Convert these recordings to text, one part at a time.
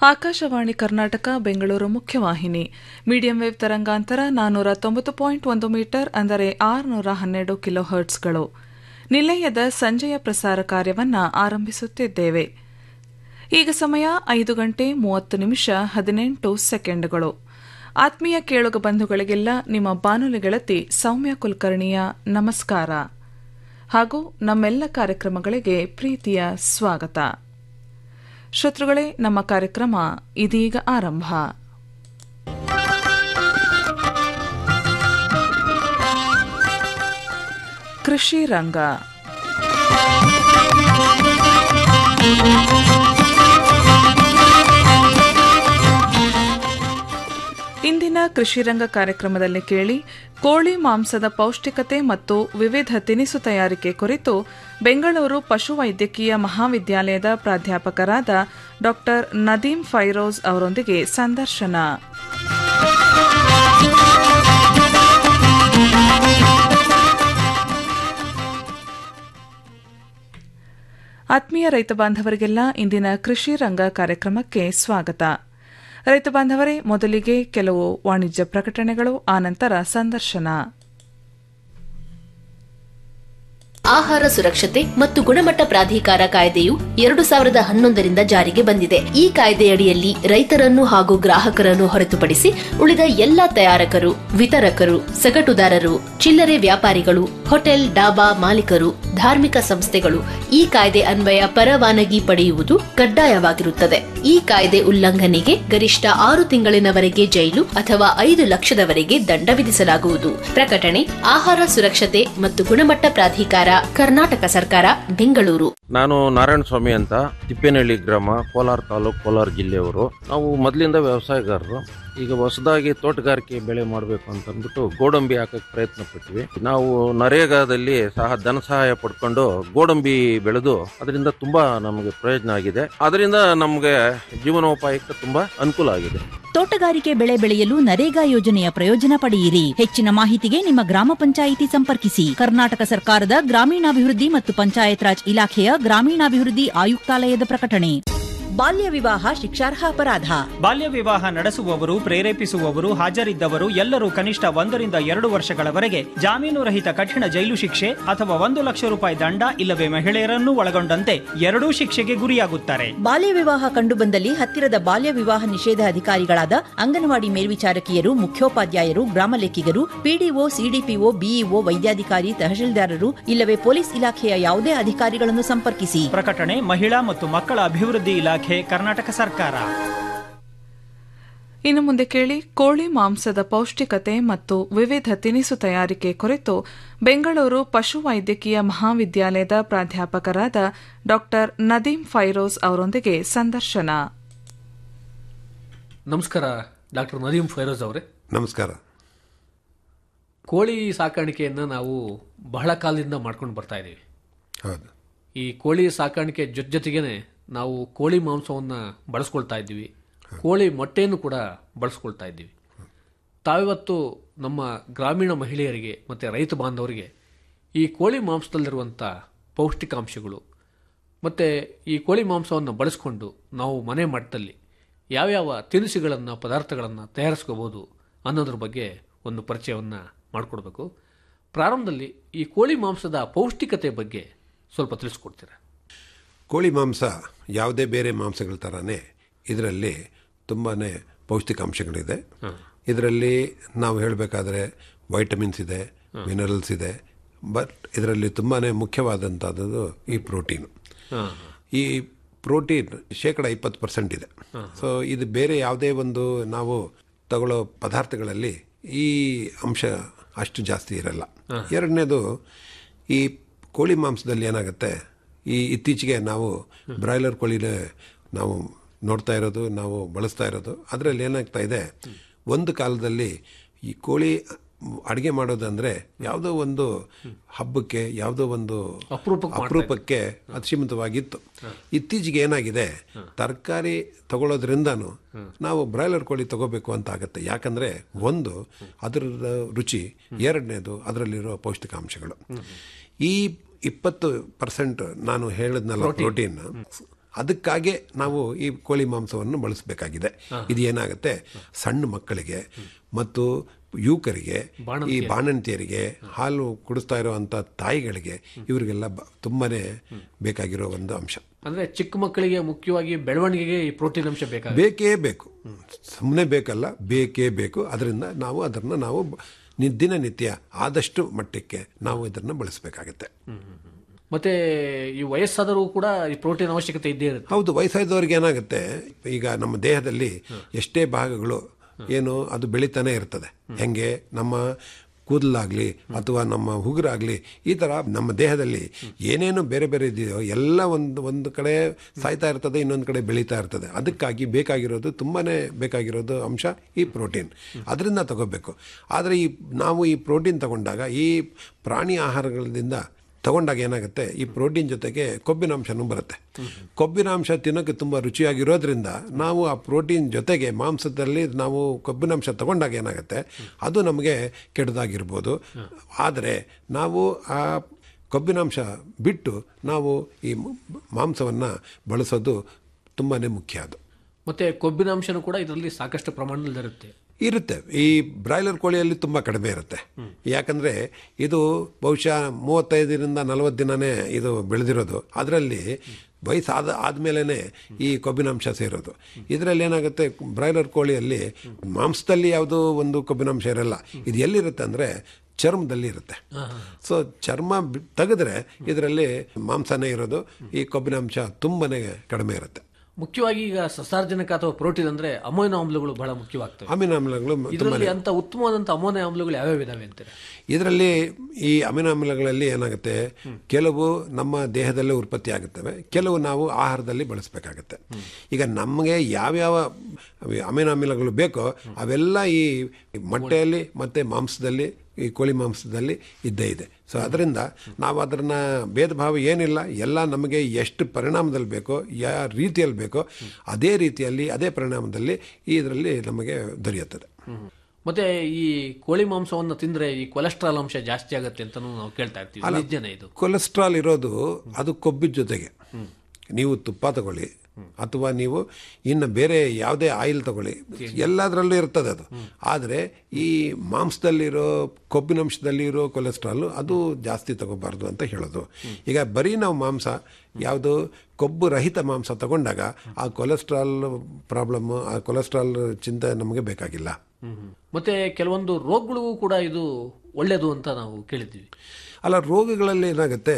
ಆಕಾಶವಾಣಿ ಕರ್ನಾಟಕ ಬೆಂಗಳೂರು ಮುಖ್ಯವಾಹಿನಿ medium wave ತರಂಗಾಂತರ ನಾನ್ನೂರ ತೊಂಬತ್ತು ಪಾಯಿಂಟ್ ಒಂದು ಮೀಟರ್ ಅಂದರೆ ಆರುನೂರ ಹನ್ನೆರಡು ಕಿಲೋ ಹರ್ಟ್ಸ್ಗಳು ನಿಲಯದ ಸಂಜೆಯ ಪ್ರಸಾರ ಕಾರ್ಯವನ್ನು ಆರಂಭಿಸುತ್ತಿದ್ದೇವೆ ಈಗ ಸಮಯ ಐದು ಗಂಟೆ ಮೂವತ್ತು ನಿಮಿಷ ಹದಿನೆಂಟು ಸೆಕೆಂಡ್ಗಳು ಆತ್ಮೀಯ ಕೇಳುಗ ಬಂಧುಗಳಿಗೆಲ್ಲ ನಿಮ್ಮ ಬಾನುಲಿ ಗೆಳತಿ ಸೌಮ್ಯ ಕುಲಕರ್ಣಿಯ ನಮಸ್ಕಾರ ಹಾಗೂ ನಮ್ಮೆಲ್ಲ ಕಾರ್ಯಕ್ರಮಗಳಿಗೆ ಪ್ರೀತಿಯ ಸ್ವಾಗತ ಶ್ರೋತೃಗಳೇ ನಮ್ಮ ಕಾರ್ಯಕ್ರಮ ಇದೀಗ ಆರಂಭ ಕೃಷಿ ರಂಗ ಇಂದಿನ ಕೃಷಿ ರಂಗ ಕಾರ್ಯಕ್ರಮದಲ್ಲಿ ಕೇಳಿ ಕೋಳಿ ಮಾಂಸದ ಪೌಷ್ಟಿಕತೆ ಮತ್ತು ವಿವಿಧ ತಿನಿಸು ತಯಾರಿಕೆ ಕುರಿತು ಬೆಂಗಳೂರು ಪಶುವೈದ್ಯಕೀಯ ಮಹಾವಿದ್ಯಾಲಯದ ಪ್ರಾಧ್ಯಾಪಕರಾದ ಡಾ ನದೀಂ ಫೈರೋಜ್ ಅವರೊಂದಿಗೆ ಸಂದರ್ಶನ ಆತ್ಮೀಯ ರೈತ ಬಾಂಧವರಿಗೆಲ್ಲ ಇಂದಿನ ಕೃಷಿ ರಂಗ ಕಾರ್ಯಕ್ರಮಕ್ಕೆ ಸ್ವಾಗತ ರೈತ ಬಾಂಧವರೇ ಮೊದಲಿಗೆ ಕೆಲವು ವಾಣಿಜ್ಯ ಪ್ರಕಟಣೆಗಳು ಆನಂತರ ಸಂದರ್ಶನ ಆಹಾರ ಸುರಕ್ಷತೆ ಮತ್ತು ಗುಣಮಟ್ಟ ಪ್ರಾಧಿಕಾರ ಕಾಯ್ದೆಯು ಎರಡು ಸಾವಿರದ ಹನ್ನೊಂದರಿಂದ ಜಾರಿಗೆ ಬಂದಿದೆ ಈ ಕಾಯ್ದೆಯಡಿಯಲ್ಲಿ ರೈತರನ್ನು ಹಾಗೂ ಗ್ರಾಹಕರನ್ನು ಹೊರತುಪಡಿಸಿ ಉಳಿದ ಎಲ್ಲಾ ತಯಾರಕರು ವಿತರಕರು ಸಗಟುದಾರರು ಚಿಲ್ಲರೆ ವ್ಯಾಪಾರಿಗಳು ಹೋಟೆಲ್ ಡಾಬಾ ಮಾಲೀಕರು ಧಾರ್ಮಿಕ ಸಂಸ್ಥೆಗಳು ಈ ಕಾಯ್ದೆ ಅನ್ವಯ ಪರವಾನಗಿ ಪಡೆಯುವುದು ಕಡ್ಡಾಯವಾಗಿರುತ್ತದೆ ಈ ಕಾಯ್ದೆ ಉಲ್ಲಂಘನೆಗೆ ಗರಿಷ್ಠ ಆರು ತಿಂಗಳಿನವರೆಗೆ ಜೈಲು ಅಥವಾ ಐದು ಲಕ್ಷದವರೆಗೆ ದಂಡ ವಿಧಿಸಲಾಗುವುದು ಪ್ರಕಟಣೆ ಆಹಾರ ಸುರಕ್ಷತೆ ಮತ್ತು ಗುಣಮಟ್ಟ ಪ್ರಾಧಿಕಾರ ಕರ್ನಾಟಕ ಸರ್ಕಾರ ಬೆಂಗಳೂರು ನಾನು ನಾರಾಯಣ ಸ್ವಾಮಿ ಅಂತ ತಿಪ್ಪೇನಹಳ್ಳಿ ಗ್ರಾಮ ಕೋಲಾರ ತಾಲೂಕು ಕೋಲಾರ ಜಿಲ್ಲೆಯವರು ನಾವು ಮೊದಲಿಂದ ವ್ಯವಸಾಯಗಾರರು ಈಗ ಹೊಸದಾಗಿ ತೋಟಗಾರಿಕೆ ಬೆಳೆ ಮಾಡಬೇಕು ಅಂತ ಅಂದ್ಬಿಟ್ಟು ಗೋಡಂಬಿ ಹಾಕಕ್ಕೆ ಪ್ರಯತ್ನ ಪಟ್ವಿ ನಾವು ನರೇಗಾದಲ್ಲಿ ಸಹ ಧನ ಸಹಾಯ ಪಡ್ಕೊಂಡು ಗೋಡಂಬಿ ಬೆಳೆದು ಅದರಿಂದ ತುಂಬಾ ನಮಗೆ ಪ್ರಯೋಜನ ಆಗಿದೆ ಅದರಿಂದ ನಮಗೆ ಜೀವನೋಪಾಯಕ್ಕೆ ತುಂಬಾ ಅನುಕೂಲ ಆಗಿದೆ ತೋಟಗಾರಿಕೆ ಬೆಳೆ ಬೆಳೆಯಲು ನರೇಗಾ ಯೋಜನೆಯ ಪ್ರಯೋಜನ ಪಡೆಯಿರಿ ಹೆಚ್ಚಿನ ಮಾಹಿತಿಗೆ ನಿಮ್ಮ ಗ್ರಾಮ ಪಂಚಾಯಿತಿ ಸಂಪರ್ಕಿಸಿ ಕರ್ನಾಟಕ ಸರ್ಕಾರದ ಗ್ರಾಮೀಣಾಭಿವೃದ್ಧಿ ಮತ್ತು ಪಂಚಾಯತ್ ರಾಜ್ ಇಲಾಖೆಯ ಗ್ರಾಮೀಣಾಭಿವೃದ್ಧಿ ಆಯುಕ್ತಾಲಯದ ಪ್ರಕಟಣೆ ಬಾಲ್ಯ ವಿವಾಹ ಶಿಕ್ಷಾರ್ಹ ಅಪರಾಧ ಬಾಲ್ಯ ವಿವಾಹ ನಡೆಸುವವರು ಪ್ರೇರೇಪಿಸುವವರು ಹಾಜರಿದ್ದವರು ಎಲ್ಲರೂ ಕನಿಷ್ಠ ಒಂದರಿಂದ ಎರಡು ವರ್ಷಗಳವರೆಗೆ ಜಾಮೀನು ರಹಿತ ಕಠಿಣ ಜೈಲು ಶಿಕ್ಷೆ ಅಥವಾ ಒಂದು ಲಕ್ಷ ರೂಪಾಯಿ ದಂಡ ಇಲ್ಲವೇ ಮಹಿಳೆಯರನ್ನೂ ಒಳಗೊಂಡಂತೆ ಎರಡೂ ಶಿಕ್ಷೆಗೆ ಗುರಿಯಾಗುತ್ತಾರೆ ಬಾಲ್ಯ ವಿವಾಹ ಕಂಡುಬಂದಲ್ಲಿ ಹತ್ತಿರದ ಬಾಲ್ಯ ವಿವಾಹ ನಿಷೇಧ ಅಧಿಕಾರಿಗಳಾದ ಅಂಗನವಾಡಿ ಮೇಲ್ವಿಚಾರಕಿಯರು ಮುಖ್ಯೋಪಾಧ್ಯಾಯರು ಗ್ರಾಮ ಲೆಕ್ಕಿಗರು ಪಿಡಿಒ ಸಿಡಿಪಿಒ ಬಿಇಒ ವೈದ್ಯಾಧಿಕಾರಿ ತಹಶೀಲ್ದಾರರು ಇಲ್ಲವೇ ಪೊಲೀಸ್ ಇಲಾಖೆಯ ಯಾವುದೇ ಅಧಿಕಾರಿಗಳನ್ನು ಸಂಪರ್ಕಿಸಿ ಪ್ರಕಟಣೆ ಮಹಿಳಾ ಮತ್ತು ಮಕ್ಕಳ ಅಭಿವೃದ್ಧಿ ಇಲಾಖೆ ಕರ್ನಾಟಕ ಸರ್ಕಾರ ಇನ್ನು ಮುಂದೆ ಕೇಳಿ ಕೋಳಿ ಮಾಂಸದ ಪೌಷ್ಟಿಕತೆ ಮತ್ತು ವಿವಿಧ ತಿನಿಸು ತಯಾರಿಕೆ ಕುರಿತು ಬೆಂಗಳೂರು ಪಶುವೈದ್ಯಕೀಯ ಮಹಾವಿದ್ಯಾಲಯದ ಪ್ರಾಧ್ಯಾಪಕರಾದ ಡಾ ನದೀಂ ಫೈರೋಜ್ ಅವರೊಂದಿಗೆ ಸಂದರ್ಶನ ನಮಸ್ಕಾರ ಡಾಕ್ಟರ್ ನದೀಂ ಫೈರೋಜ್ ಅವರೇ ನಮಸ್ಕಾರ ಕೋಳಿ ಸಾಕಾಣಿಕೆಯನ್ನು ನಾವು ಬಹಳ ಕಾಲದಿಂದ ಮಾಡ್ಕೊಂಡು ಬರ್ತಾ ಇದ್ದೀವಿ ಹೌದು ಈ ಕೋಳಿ ಸಾಕಾಣಿಕೆ ಜೊತೆ ಜೊತೆಗೇನೆ ನಾವು ಕೋಳಿ ಮಾಂಸವನ್ನು ಬಳಸ್ಕೊಳ್ತಾ ಇದ್ದೀವಿ ಕೋಳಿ ಮೊಟ್ಟೆಯನ್ನು ಕೂಡ ಬಳಸ್ಕೊಳ್ತಾ ಇದ್ದೀವಿ ತಾವಿವತ್ತು ನಮ್ಮ ಗ್ರಾಮೀಣ ಮಹಿಳೆಯರಿಗೆ ಮತ್ತು ರೈತ ಬಾಂಧವರಿಗೆ ಈ ಕೋಳಿ ಮಾಂಸದಲ್ಲಿರುವಂಥ ಪೌಷ್ಟಿಕಾಂಶಗಳು ಮತ್ತು ಈ ಕೋಳಿ ಮಾಂಸವನ್ನು ಬಳಸ್ಕೊಂಡು ನಾವು ಮನೆ ಮಟ್ಟದಲ್ಲಿ ಯಾವ್ಯಾವ ತಿನಿಸುಗಳನ್ನು ಪದಾರ್ಥಗಳನ್ನು ತಯಾರಿಸ್ಕೋಬೋದು ಅನ್ನೋದ್ರ ಬಗ್ಗೆ ಒಂದು ಪರಿಚಯವನ್ನು ಮಾಡಿಕೊಡ್ಬೇಕು ಪ್ರಾರಂಭದಲ್ಲಿ ಈ ಕೋಳಿ ಮಾಂಸದ ಪೌಷ್ಟಿಕತೆ ಬಗ್ಗೆ ಸ್ವಲ್ಪ ತಿಳಿಸ್ಕೊಡ್ತೀರಾ ಕೋಳಿ ಮಾಂಸ ಯಾವುದೇ ಬೇರೆ ಮಾಂಸಗಳ ಥರನೇ ಇದರಲ್ಲಿ ತುಂಬಾ ಪೌಷ್ಟಿಕಾಂಶಗಳಿದೆ ಇದರಲ್ಲಿ ನಾವು ಹೇಳಬೇಕಾದ್ರೆ ವೈಟಮಿನ್ಸ್ ಇದೆ ಮಿನರಲ್ಸ್ ಇದೆ ಬಟ್ ಇದರಲ್ಲಿ ತುಂಬಾ ಮುಖ್ಯವಾದಂಥದ್ದು ಈ ಪ್ರೋಟೀನು ಈ ಪ್ರೋಟೀನ್ ಶೇಕಡ ಇಪ್ಪತ್ತು ಪರ್ಸೆಂಟ್ ಇದೆ ಸೊ ಇದು ಬೇರೆ ಯಾವುದೇ ಒಂದು ನಾವು ತಗೊಳ್ಳೋ ಪದಾರ್ಥಗಳಲ್ಲಿ ಈ ಅಂಶ ಅಷ್ಟು ಜಾಸ್ತಿ ಇರಲ್ಲ ಎರಡನೇದು ಈ ಕೋಳಿ ಮಾಂಸದಲ್ಲಿ ಏನಾಗುತ್ತೆ ಈ ಇತ್ತೀಚೆಗೆ ನಾವು ಬ್ರಾಯ್ಲರ್ ಕೋಳಿನ ನಾವು ನೋಡ್ತಾ ಇರೋದು ನಾವು ಬಳಸ್ತಾ ಇರೋದು ಅದರಲ್ಲಿ ಏನಾಗ್ತಾ ಇದೆ ಒಂದು ಕಾಲದಲ್ಲಿ ಈ ಕೋಳಿ ಅಡುಗೆ ಮಾಡೋದಂದ್ರೆ ಯಾವುದೋ ಒಂದು ಹಬ್ಬಕ್ಕೆ ಯಾವುದೋ ಒಂದು ಅಪರೂಪಕ್ಕೆ ಅದು ಸೀಮಿತವಾಗಿತ್ತು ಇತ್ತೀಚೆಗೆ ಏನಾಗಿದೆ ತರಕಾರಿ ತಗೊಳ್ಳೋದ್ರಿಂದನೂ ನಾವು ಬ್ರಾಯ್ಲರ್ ಕೋಳಿ ತಗೋಬೇಕು ಅಂತ ಆಗುತ್ತೆ ಯಾಕಂದ್ರೆ ಒಂದು ಅದರ ರುಚಿ ಎರಡನೇದು ಅದರಲ್ಲಿರೋ ಪೌಷ್ಟಿಕಾಂಶಗಳು ಈ ಇಪ್ಪತ್ತು ಪರ್ಸೆಂಟ್ ನಾನು ಹೇಳಿದ್ನಲ್ಲ ಪ್ರೋಟೀನ್ ಅದಕ್ಕಾಗಿ ನಾವು ಈ ಕೋಳಿ ಮಾಂಸವನ್ನು ಬಳಸಬೇಕಾಗಿದೆ ಇದು ಏನಾಗುತ್ತೆ ಸಣ್ಣ ಮಕ್ಕಳಿಗೆ ಮತ್ತು ಯುವಕರಿಗೆ ಈ ಬಾಣಂತಿಯರಿಗೆ ಹಾಲು ಕುಡಿಸ್ತಾ ಇರುವಂಥ ತಾಯಿಗಳಿಗೆ ಇವರಿಗೆಲ್ಲ ಬ- ತುಂಬಾನೇ ಬೇಕಾಗಿರೋ ಒಂದು ಅಂಶ ಅಂದ್ರೆ ಚಿಕ್ಕ ಮಕ್ಕಳಿಗೆ ಮುಖ್ಯವಾಗಿ ಬೆಳವಣಿಗೆಗೆ ಈ ಪ್ರೋಟೀನ್ ಅಂಶ ಬೇಕಾಗುತ್ತೆ ಬೇಕೇ ಬೇಕು ಸುಮ್ಮನೆ ಬೇಕಲ್ಲ ಬೇಕೇ ಬೇಕು ಅದರಿಂದ ನಾವು ಅದನ್ನು ನಾವು ನಿ- ದಿನನಿತ್ಯ ಆದಷ್ಟು ಮಟ್ಟಕ್ಕೆ ನಾವು ಇದನ್ನು ಬಳಸಬೇಕಾಗತ್ತೆ ಮತ್ತೆ ಈ ವಯಸ್ಸಾದರೂ ಕೂಡ ಈ ಪ್ರೋಟೀನ್ ಅವಶ್ಯಕತೆ ಇದ್ದೇ ಇರುತ್ತೆ ಹೌದು ವಯಸ್ಸಾದವ್ರಿಗೆ ಏನಾಗುತ್ತೆ ಈಗ ನಮ್ಮ ದೇಹದಲ್ಲಿ ಎಷ್ಟೇ ಭಾಗಗಳು ಏನು ಅದು ಬೆಳಿತಾನೆ ಇರ್ತದೆ ಹೆಂಗೆ ನಮ್ಮ ಕೂದಲಾಗ್ಲಿ ಅಥವಾ ನಮ್ಮ ಹುಗುರಾಗ್ಲಿ ಈ ಥರ ನಮ್ಮ ದೇಹದಲ್ಲಿ ಏನೇನು ಬೇರೆ ಬೇರೆ ಇದೆಯೋ ಎಲ್ಲ ಒಂದು ಒಂದು ಕಡೆ ಸಾಯ್ತಾ ಇರ್ತದೆ ಇನ್ನೊಂದು ಕಡೆ ಬೆಳೀತಾ ಇರ್ತದೆ ಅದಕ್ಕಾಗಿ ಬೇಕಾಗಿರೋದು ತುಂಬಾ ಬೇಕಾಗಿರೋದು ಅಂಶ ಈ ಪ್ರೋಟೀನ್ ಅದರಿಂದ ತಗೋಬೇಕು ಆದರೆ ಈ ನಾವು ಈ ಪ್ರೋಟೀನ್ ತಗೊಂಡಾಗ ಈ ಪ್ರಾಣಿ ಆಹಾರಗಳಿಂದ ತಗೊಂಡಾಗ ಏನಾಗುತ್ತೆ ಈ ಪ್ರೋಟೀನ್ ಜೊತೆಗೆ ಕೊಬ್ಬಿನಾಂಶನೂ ಬರುತ್ತೆ ಕೊಬ್ಬಿನಾಂಶ ತಿನ್ನೋಕ್ಕೆ ತುಂಬ ರುಚಿಯಾಗಿರೋದ್ರಿಂದ ನಾವು ಆ ಪ್ರೋಟೀನ್ ಜೊತೆಗೆ ಮಾಂಸದಲ್ಲಿ ನಾವು ಕೊಬ್ಬಿನಾಂಶ ತಗೊಂಡಾಗ ಏನಾಗುತ್ತೆ ಅದು ನಮಗೆ ಕೆಟ್ಟದಾಗಿರ್ಬೋದು ಆದರೆ ನಾವು ಆ ಕೊಬ್ಬಿನಾಂಶ ಬಿಟ್ಟು ನಾವು ಈ ಮಾಂಸವನ್ನು ಬಳಸೋದು ತುಂಬಾ ಮುಖ್ಯ ಅದು ಮತ್ತೆ ಕೊಬ್ಬಿನಾಂಶನೂ ಕೂಡ ಇದರಲ್ಲಿ ಸಾಕಷ್ಟು ಪ್ರಮಾಣದಲ್ಲಿ ಇರುತ್ತೆ ಇರುತ್ತೆ ಈ ಬ್ರಾಯ್ಲರ್ ಕೋಳಿಯಲ್ಲಿ ತುಂಬ ಕಡಿಮೆ ಇರುತ್ತೆ ಯಾಕಂದರೆ ಇದು ಬಹುಶಃ ಮೂವತ್ತೈದರಿಂದ ನಲವತ್ತು ದಿನನೇ ಇದು ಬೆಳೆದಿರೋದು ಅದರಲ್ಲಿ ವಯಸ್ಸಾದ ಆದಮೇಲೆ ಈ ಕೊಬ್ಬಿನಾಂಶ ಸೇರೋದು ಇದರಲ್ಲಿ ಏನಾಗುತ್ತೆ ಬ್ರಾಯ್ಲರ್ ಕೋಳಿಯಲ್ಲಿ ಮಾಂಸದಲ್ಲಿ ಯಾವುದೋ ಒಂದು ಕೊಬ್ಬಿನಾಂಶ ಇರಲ್ಲ ಇದು ಎಲ್ಲಿರುತ್ತೆ ಅಂದರೆ ಚರ್ಮದಲ್ಲಿ ಇರುತ್ತೆ ಸೊ ಚರ್ಮ ಬಿ- ತೆಗೆದ್ರೆ ಇದರಲ್ಲಿ ಮಾಂಸನೇ ಇರೋದು ಈ ಕೊಬ್ಬಿನಾಂಶ ತುಂಬನೇ ಕಡಿಮೆ ಇರುತ್ತೆ ಮುಖ್ಯವಾಗಿ ಈಗ ಸಸಾರ್ಜನಕ ಅಥವಾ ಪ್ರೋಟೀನ್ ಅಂದ್ರೆ ಅಮೈನೋ ಆಮ್ಲಗಳು ಬಹಳ ಮುಖ್ಯವಾಗ್ತವೆ ಅಮಿನೋ ಆಮ್ಲಗಳು ಇದರಲ್ಲಿ ಅಂತ ಉತ್ತಮವಾದಂತ ಅಮೋನಿಯ ಆಮ್ಲಗಳು ಯಾವ್ಯಾವ ಇದಾವೆ ಅಂತಾರೆ ಇದರಲ್ಲಿ ಈ ಅಮಿನೋ ಆಮ್ಲಗಳಲ್ಲಿ ಏನಾಗುತ್ತೆ ಕೆಲವು ನಮ್ಮ ದೇಹದಲ್ಲೇ ಉತ್ಪತ್ತಿ ಆಗುತ್ತವೆ ಕೆಲವು ನಾವು ಆಹಾರದಲ್ಲಿ ಬಳಸಬೇಕಾಗುತ್ತೆ ಈಗ ನಮಗೆ ಯಾವ್ಯಾವ ಅಮಿನೋ ಆಮ್ಲಗಳು ಬೇಕೋ ಅವೆಲ್ಲ ಈ ಮೊಟ್ಟೆಯಲ್ಲಿ ಮತ್ತು ಮಾಂಸದಲ್ಲಿ ಈ ಕೋಳಿ ಮಾಂಸದಲ್ಲಿ ಇದ್ದೇ ಇದೆ ಸೊ ಅದರಿಂದ ನಾವು ಅದನ್ನ ಭೇದ ಭಾವ ಏನಿಲ್ಲ ಎಲ್ಲ ನಮಗೆ ಎಷ್ಟು ಪರಿಣಾಮದಲ್ಲಿ ಬೇಕೋ ಯಾವ ರೀತಿಯಲ್ಲಿ ಬೇಕೋ ಅದೇ ರೀತಿಯಲ್ಲಿ ಅದೇ ಪರಿಣಾಮದಲ್ಲಿ ಇದರಲ್ಲಿ ನಮಗೆ ದೊರೆಯುತ್ತದೆ ಮತ್ತೆ ಈ ಕೋಳಿ ಮಾಂಸವನ್ನು ತಿಂದ್ರೆ ಈ ಕೊಲೆಸ್ಟ್ರಾಲ್ ಅಂಶ ಜಾಸ್ತಿ ಆಗುತ್ತೆ ಅಂತ ನಾವು ಕೇಳ್ತಾ ಇರ್ತೀವಿ ನಿಜನೇ ಇದು ಕೊಲೆಸ್ಟ್ರಾಲ್ ಇರೋದು ಅದು ಕೊಬ್ಬಿದ ಜೊತೆಗೆ ನೀವು ತುಪ್ಪ ತಗೊಳ್ಳಿ ಅಥವಾ ನೀವು ಇನ್ನು ಬೇರೆ ಯಾವುದೇ ಆಯಿಲ್ ತಗೊಳ್ಳಿ ಎಲ್ಲದರಲ್ಲೂ ಇರ್ತದೆ ಅದು ಆದರೆ ಈ ಮಾಂಸದಲ್ಲಿರೋ ಕೊಬ್ಬಿನಂಶದಲ್ಲಿರೋ ಕೊಲೆಸ್ಟ್ರಾಲ್ ಅದು ಜಾಸ್ತಿ ತಗೋಬಾರ್ದು ಅಂತ ಹೇಳೋದು ಈಗ ಬರೀ ನಾವು ಮಾಂಸ ಯಾವುದು ಕೊಬ್ಬು ರಹಿತ ಮಾಂಸ ತಗೊಂಡಾಗ ಆ ಕೊಲೆಸ್ಟ್ರಾಲ್ ಪ್ರಾಬ್ಲಮ್ ಆ ಕೊಲೆಸ್ಟ್ರಾಲ್ ಚಿಂತೆ ನಮಗೆ ಬೇಕಾಗಿಲ್ಲ ಮತ್ತೆ ಕೆಲವೊಂದು ರೋಗಗಳಿಗೂ ಕೂಡ ಇದು ಒಳ್ಳೇದು ಅಂತ ನಾವು ಕೇಳಿದ್ದೀವಿ ಅಲ್ಲ ರೋಗಗಳಲ್ಲಿ ಏನಾಗುತ್ತೆ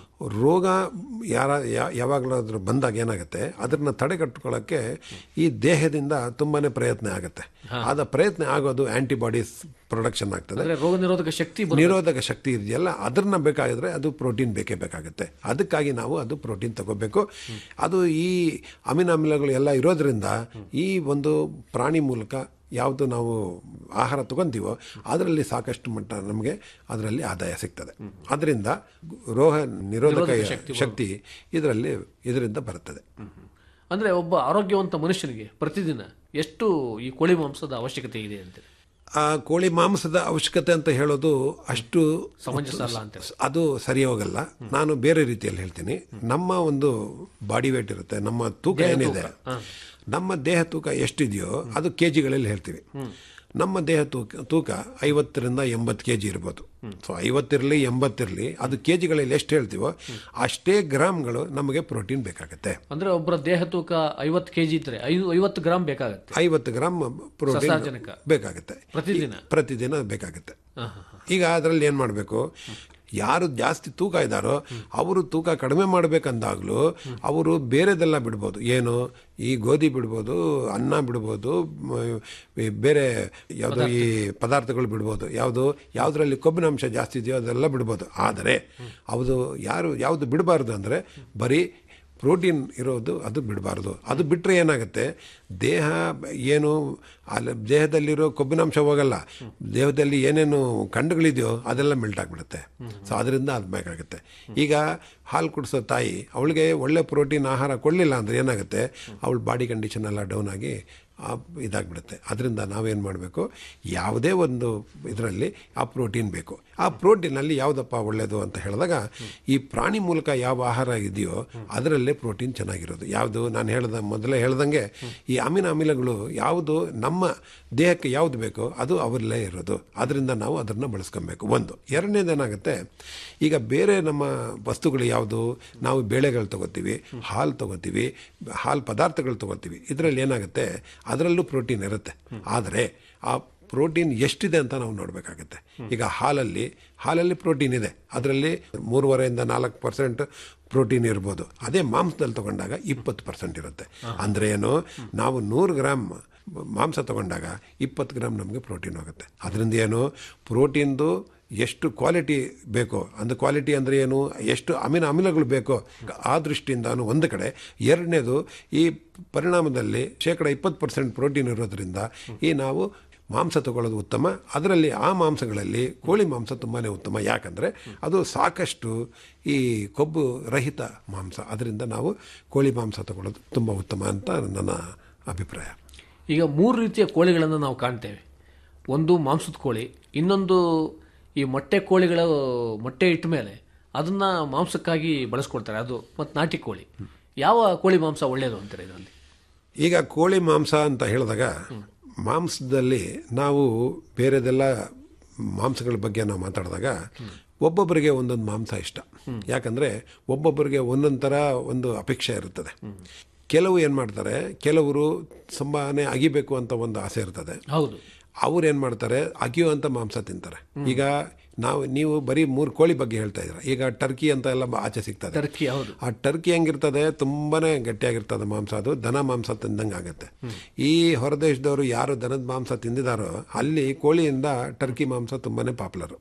ರೋಗ ಯಾರ ಯಾ- ಯಾವಾಗಲಾದ್ರೂ ಬಂದಾಗ ಏನಾಗುತ್ತೆ ಅದನ್ನ ತಡೆಗಟ್ಟುಕೊಳ್ಳೋಕ್ಕೆ ಈ ದೇಹದಿಂದ ತುಂಬಾನೇ ಪ್ರಯತ್ನ ಆಗುತ್ತೆ ಆದ ಪ್ರಯತ್ನ ಆಗೋದು ಆಂಟಿಬಾಡೀಸ್ ಪ್ರೊಡಕ್ಷನ್ ಆಗ್ತದೆ ಅಂದ್ರೆ ರೋಗ ನಿರೋಧಕ ಶಕ್ತಿ ಬರುತ್ತೆ. ನಿರೋಧಕ ಶಕ್ತಿ ಇದೆಯಲ್ಲ ಅದನ್ನ ಬೇಕಾಗಿದ್ರೆ ಅದು ಪ್ರೋಟೀನ್ ಬೇಕೇ ಬೇಕಾಗುತ್ತೆ ಅದಕ್ಕಾಗಿ ನಾವು ಅದು ಪ್ರೋಟೀನ್ ತಗೋಬೇಕು ಅದು ಈ ಅಮಿನೋ ಆಮ್ಲಗಳು ಎಲ್ಲ ಇರೋದ್ರಿಂದ ಈ ಒಂದು ಪ್ರಾಣಿ ಮೂಲಕ ಯಾವುದು ನಾವು ಆಹಾರ ತಗೊಂತೀವೋ ಅದರಲ್ಲಿ ಸಾಕಷ್ಟು ಮಟ್ಟ ನಮಗೆ ಅದರಲ್ಲಿ ಆದಾಯ ಸಿಗ್ತದೆ ಅದರಿಂದ ರೋಗ ನಿರೋಧಕ ಶಕ್ತಿ ಇದರಲ್ಲಿ ಇದರಿಂದ ಬರುತ್ತದೆ ಅಂದ್ರೆ ಒಬ್ಬ ಆರೋಗ್ಯವಂತ ಮನುಷ್ಯನಿಗೆ ಪ್ರತಿದಿನ ಎಷ್ಟು ಈ ಕೋಳಿ ಮಾಂಸದ ಅವಶ್ಯಕತೆ ಇದೆ ಅಂತ ಆ ಕೋಳಿ ಮಾಂಸದ ಅವಶ್ಯಕತೆ ಅಂತ ಹೇಳೋದು ಅಷ್ಟು ಸಮಂಜಸ ಅಲ್ಲ ಅಂತ ಅದು ಸರಿ ಹೋಗಲ್ಲ ನಾನು ಬೇರೆ ರೀತಿಯಲ್ಲಿ ಹೇಳ್ತೀನಿ ನಮ್ಮ ಒಂದು ಬಾಡಿ ವೇಟ್ ಇರುತ್ತೆ ನಮ್ಮ ತೂಕ ಏನಿದೆ ನಮ್ಮ ದೇಹ ತೂಕ ಎಷ್ಟಿದೆಯೋ ಅದು ಕೆ ಜಿಗಳಲ್ಲಿ ಹೇಳ್ತೀವಿ ನಮ್ಮ ದೇಹ ತೂಕ ತೂಕ ಐವತ್ತರಿಂದ ಎಂಬತ್ತು ಕೆ ಜಿ ಇರ್ಬೋದು ಸೊ ಐವತ್ತಿರಲಿ ಎಂಬತ್ತಿರಲಿ ಅದು ಕೆ ಜಿಗಳಲ್ಲಿ ಎಷ್ಟು ಹೇಳ್ತೀವೋ ಅಷ್ಟೇ ಗ್ರಾಮ್ಗಳು ನಮಗೆ ಪ್ರೋಟೀನ್ ಬೇಕಾಗುತ್ತೆ ಅಂದ್ರೆ ಒಬ್ಬರ ದೇಹ ತೂಕ ಐವತ್ತು ಕೆಜಿ ಇದ್ರೆ ಐದು ಐವತ್ತು ಗ್ರಾಮ್ ಬೇಕಾಗತ್ತೆ ಐವತ್ತು ಗ್ರಾಮ್ ಪ್ರೋಟೀನ್ ಸಸಾರಜನಕ. ಬೇಕಾಗುತ್ತೆ ಪ್ರತಿದಿನ ಪ್ರತಿದಿನ ಬೇಕಾಗುತ್ತೆ ಈಗ ಅದರಲ್ಲಿ ಏನು ಮಾಡಬೇಕು ಯಾರು ಜಾಸ್ತಿ ತೂಕ ಇದ್ದಾರೋ ಅವರು ತೂಕ ಕಡಿಮೆ ಮಾಡಬೇಕಂದಾಗಲೂ ಅವರು ಬೇರೆದೆಲ್ಲ ಬಿಡ್ಬೋದು ಏನು ಈ ಗೋಧಿ ಬಿಡ್ಬೋದು ಅನ್ನ ಬಿಡ್ಬೋದು ಮ, ಈ ಬೇರೆ ಯಾವುದೋ ಈ ಪದಾರ್ಥಗಳು ಬಿಡ್ಬೋದು ಯಾವುದು ಯಾವುದರಲ್ಲಿ ಕೊಬ್ಬಿನಾಂಶ ಜಾಸ್ತಿ ಇದೆಯೋ ಅದೆಲ್ಲ ಬಿಡ್ಬೋದು ಆದರೆ ಅದು ಯಾರು ಯಾವುದು ಬಿಡಬಾರ್ದು ಅಂದರೆ ಬರೀ ಪ್ರೋಟೀನ್ ಇರೋದು ಅದು ಬಿಡಬಾರ್ದು ಅದು ಬಿಟ್ಟರೆ ಏನಾಗುತ್ತೆ ದೇಹ ಏನು ಅಲ್ಲಿ ದೇಹದಲ್ಲಿರೋ ಕೊಬ್ಬಿನಾಂಶ ಹೋಗಲ್ಲ ದೇಹದಲ್ಲಿ ಏನೇನು ಖಂಡಗಳಿದೆಯೋ ಅದೆಲ್ಲ ಮೆಲ್ಟ್ ಆಗಿಬಿಡುತ್ತೆ ಸೊ ಅದರಿಂದ ಅದು ಬೇಕಾಗುತ್ತೆ ಈಗ ಹಾಲು ಕುಡಿಸೋ ತಾಯಿ ಅವಳಿಗೆ ಒಳ್ಳೆ ಪ್ರೋಟೀನ್ ಆಹಾರ ಕೊಡಲಿಲ್ಲ ಅಂದರೆ ಏನಾಗುತ್ತೆ ಅವಳ ಬಾಡಿ ಕಂಡೀಷನ್ ಎಲ್ಲ ಡೌನ್ ಆಗಿ ಆ, ಇದಾಗ್ಬಿಡುತ್ತೆ ಅದರಿಂದ ನಾವೇನು ಮಾಡಬೇಕು ಯಾವುದೇ ಒಂದು ಇದರಲ್ಲಿ ಆ ಪ್ರೋಟೀನ್ ಬೇಕು ಆ ಪ್ರೋಟೀನಲ್ಲಿ ಯಾವುದಪ್ಪ ಒಳ್ಳೆಯದು ಅಂತ ಹೇಳಿದಾಗ ಈ ಪ್ರಾಣಿ ಮೂಲಕ ಯಾವ ಆಹಾರ ಇದೆಯೋ ಅದರಲ್ಲೇ ಪ್ರೋಟೀನ್ ಚೆನ್ನಾಗಿರೋದು ಯಾವುದು ನಾನು ಹೇಳ್ದ ಮೊದಲೇ ಹೇಳ್ದಂಗೆ ಈ ಅಮಿನ ಅಮಿಲಗಳು ಯಾವುದು ನಮ್ಮ ದೇಹಕ್ಕೆ ಯಾವುದು ಬೇಕೋ ಅದು ಅವರಲ್ಲೇ ಇರೋದು ಅದರಿಂದ ನಾವು ಅದನ್ನು ಬಳಸ್ಕೊಬೇಕು ಒಂದು ಎರಡನೇದೇನಾಗುತ್ತೆ ಈಗ ಬೇರೆ ನಮ್ಮ ವಸ್ತುಗಳು ಯಾವುದು ನಾವು ಬೇಳೆಗಳು ತಗೋತೀವಿ ಹಾಲು ತಗೋತೀವಿ ಹಾಲು ಪದಾರ್ಥಗಳು ತಗೋತೀವಿ ಇದರಲ್ಲಿ ಏನಾಗುತ್ತೆ ಅದರಲ್ಲೂ ಪ್ರೋಟೀನ್ ಇರುತ್ತೆ ಆದರೆ ಆ ಪ್ರೋಟೀನ್ ಎಷ್ಟಿದೆ ಅಂತ ನಾವು ನೋಡಬೇಕಾಗುತ್ತೆ ಈಗ ಹಾಲಲ್ಲಿ ಹಾಲಲ್ಲಿ ಪ್ರೋಟೀನ್ ಇದೆ ಅದರಲ್ಲಿ ಮೂರುವರೆಯಿಂದ ನಾಲ್ಕು ಪರ್ಸೆಂಟ್ ಪ್ರೋಟೀನ್ ಇರ್ಬೋದು ಅದೇ ಮಾಂಸದಲ್ಲಿ ತಗೊಂಡಾಗ ಇಪ್ಪತ್ತು ಪರ್ಸೆಂಟ್ ಇರುತ್ತೆ ಅಂದರೆ ಏನು ನಾವು ನೂರು ಗ್ರಾಮ್ ಮಾಂಸ ತಗೊಂಡಾಗ ಇಪ್ಪತ್ತು ಗ್ರಾಮ್ ನಮಗೆ ಪ್ರೋಟೀನ್ ಹೋಗುತ್ತೆ ಅದರಿಂದ ಏನು ಪ್ರೋಟೀನ್ದು ಎಷ್ಟು ಕ್ವಾಲಿಟಿ ಬೇಕೋ ಅಂದ್ರೆ ಕ್ವಾಲಿಟಿ ಅಂದರೆ ಏನು ಎಷ್ಟು ಅಮಿನ ಅಮಿಲಗಳು ಬೇಕೋ ಆ ದೃಷ್ಟಿಯಿಂದಾನು ಒಂದು ಕಡೆ ಎರಡನೇದು ಈ ಪರಿಣಾಮದಲ್ಲಿ ಶೇಕಡ ಇಪ್ಪತ್ತು ಪರ್ಸೆಂಟ್ ಪ್ರೋಟೀನ್ ಇರೋದ್ರಿಂದ ಈ ನಾವು ಮಾಂಸ ತಗೊಳ್ಳೋದು ಉತ್ತಮ ಅದರಲ್ಲಿ ಆ ಮಾಂಸಗಳಲ್ಲಿ ಕೋಳಿ ಮಾಂಸ ತುಂಬಾ ಉತ್ತಮ ಯಾಕಂದರೆ ಅದು ಸಾಕಷ್ಟು ಈ ಕೊಬ್ಬು ರಹಿತ ಮಾಂಸ ಅದರಿಂದ ನಾವು ಕೋಳಿ ಮಾಂಸ ತಗೊಳ್ಳೋದು ತುಂಬ ಉತ್ತಮ ಅಂತ ನನ್ನ ಅಭಿಪ್ರಾಯ ಈಗ ಮೂರು ರೀತಿಯ ಕೋಳಿಗಳನ್ನು ನಾವು ಕಾಣ್ತೇವೆ ಒಂದು ಮಾಂಸದ ಕೋಳಿ ಇನ್ನೊಂದು ಈ ಮೊಟ್ಟೆ ಕೋಳಿಗಳ ಮೊಟ್ಟೆ ಇಟ್ಟ ಮೇಲೆ ಅದನ್ನ ಮಾಂಸಕ್ಕಾಗಿ ಬಳಸ್ಕೊಳ್ತಾರೆ ಅದು ಮತ್ತು ನಾಟಿ ಕೋಳಿ ಯಾವ ಕೋಳಿ ಮಾಂಸ ಒಳ್ಳೆಯದು ಅಂತಾರೆ ಇದರಲ್ಲಿ ಈಗ ಕೋಳಿ ಮಾಂಸ ಅಂತ ಹೇಳಿದಾಗ ಮಾಂಸದಲ್ಲಿ ನಾವು ಬೇರೆದೆಲ್ಲ ಮಾಂಸಗಳ ಬಗ್ಗೆ ನಾವು ಮಾತಾಡಿದಾಗ ಒಬ್ಬೊಬ್ಬರಿಗೆ ಒಂದೊಂದು ಮಾಂಸ ಇಷ್ಟ ಯಾಕಂದರೆ ಒಬ್ಬೊಬ್ಬರಿಗೆ ಒಂದೊಂದು ಥರ ಒಂದು ಅಪೇಕ್ಷೆ ಇರುತ್ತದೆ ಕೆಲವು ಏನು ಮಾಡ್ತಾರೆ ಕೆಲವರು ಸಂಭಾವನೆ ಅಗಿಬೇಕು ಅಂತ ಒಂದು ಆಸೆ ಇರ್ತದೆ ಹೌದು ಅವ್ರು ಏನು ಮಾಡ್ತಾರೆ ಅಗಿಯುವಂಥ ಮಾಂಸ ತಿಂತಾರೆ ಈಗ ನಾವು ನೀವು ಬರೀ ಮೂರು ಕೋಳಿ ಬಗ್ಗೆ ಹೇಳ್ತಾ ಇದ್ದೀರ ಈಗ ಟರ್ಕಿ ಅಂತ ಎಲ್ಲ ಆಚೆ ಸಿಗ್ತದೆ ಟರ್ಕಿ ಹೌದು ಆ ಟರ್ಕಿ ಹೆಂಗಿರ್ತದೆ ತುಂಬಾನೇ ಗಟ್ಟಿಯಾಗಿರ್ತದೆ ಮಾಂಸ ಅದು ದನ ಮಾಂಸ ತಿಂದಂಗೆ ಆಗುತ್ತೆ ಈ ಹೊರದೇಶದವರು ಯಾರು ದನದ ಮಾಂಸ ತಿಂದಿದಾರೋ ಅಲ್ಲಿ ಕೋಳಿಯಿಂದ ಟರ್ಕಿ ಮಾಂಸ ತುಂಬಾನೇ ಪಾಪ್ಯುಲರ್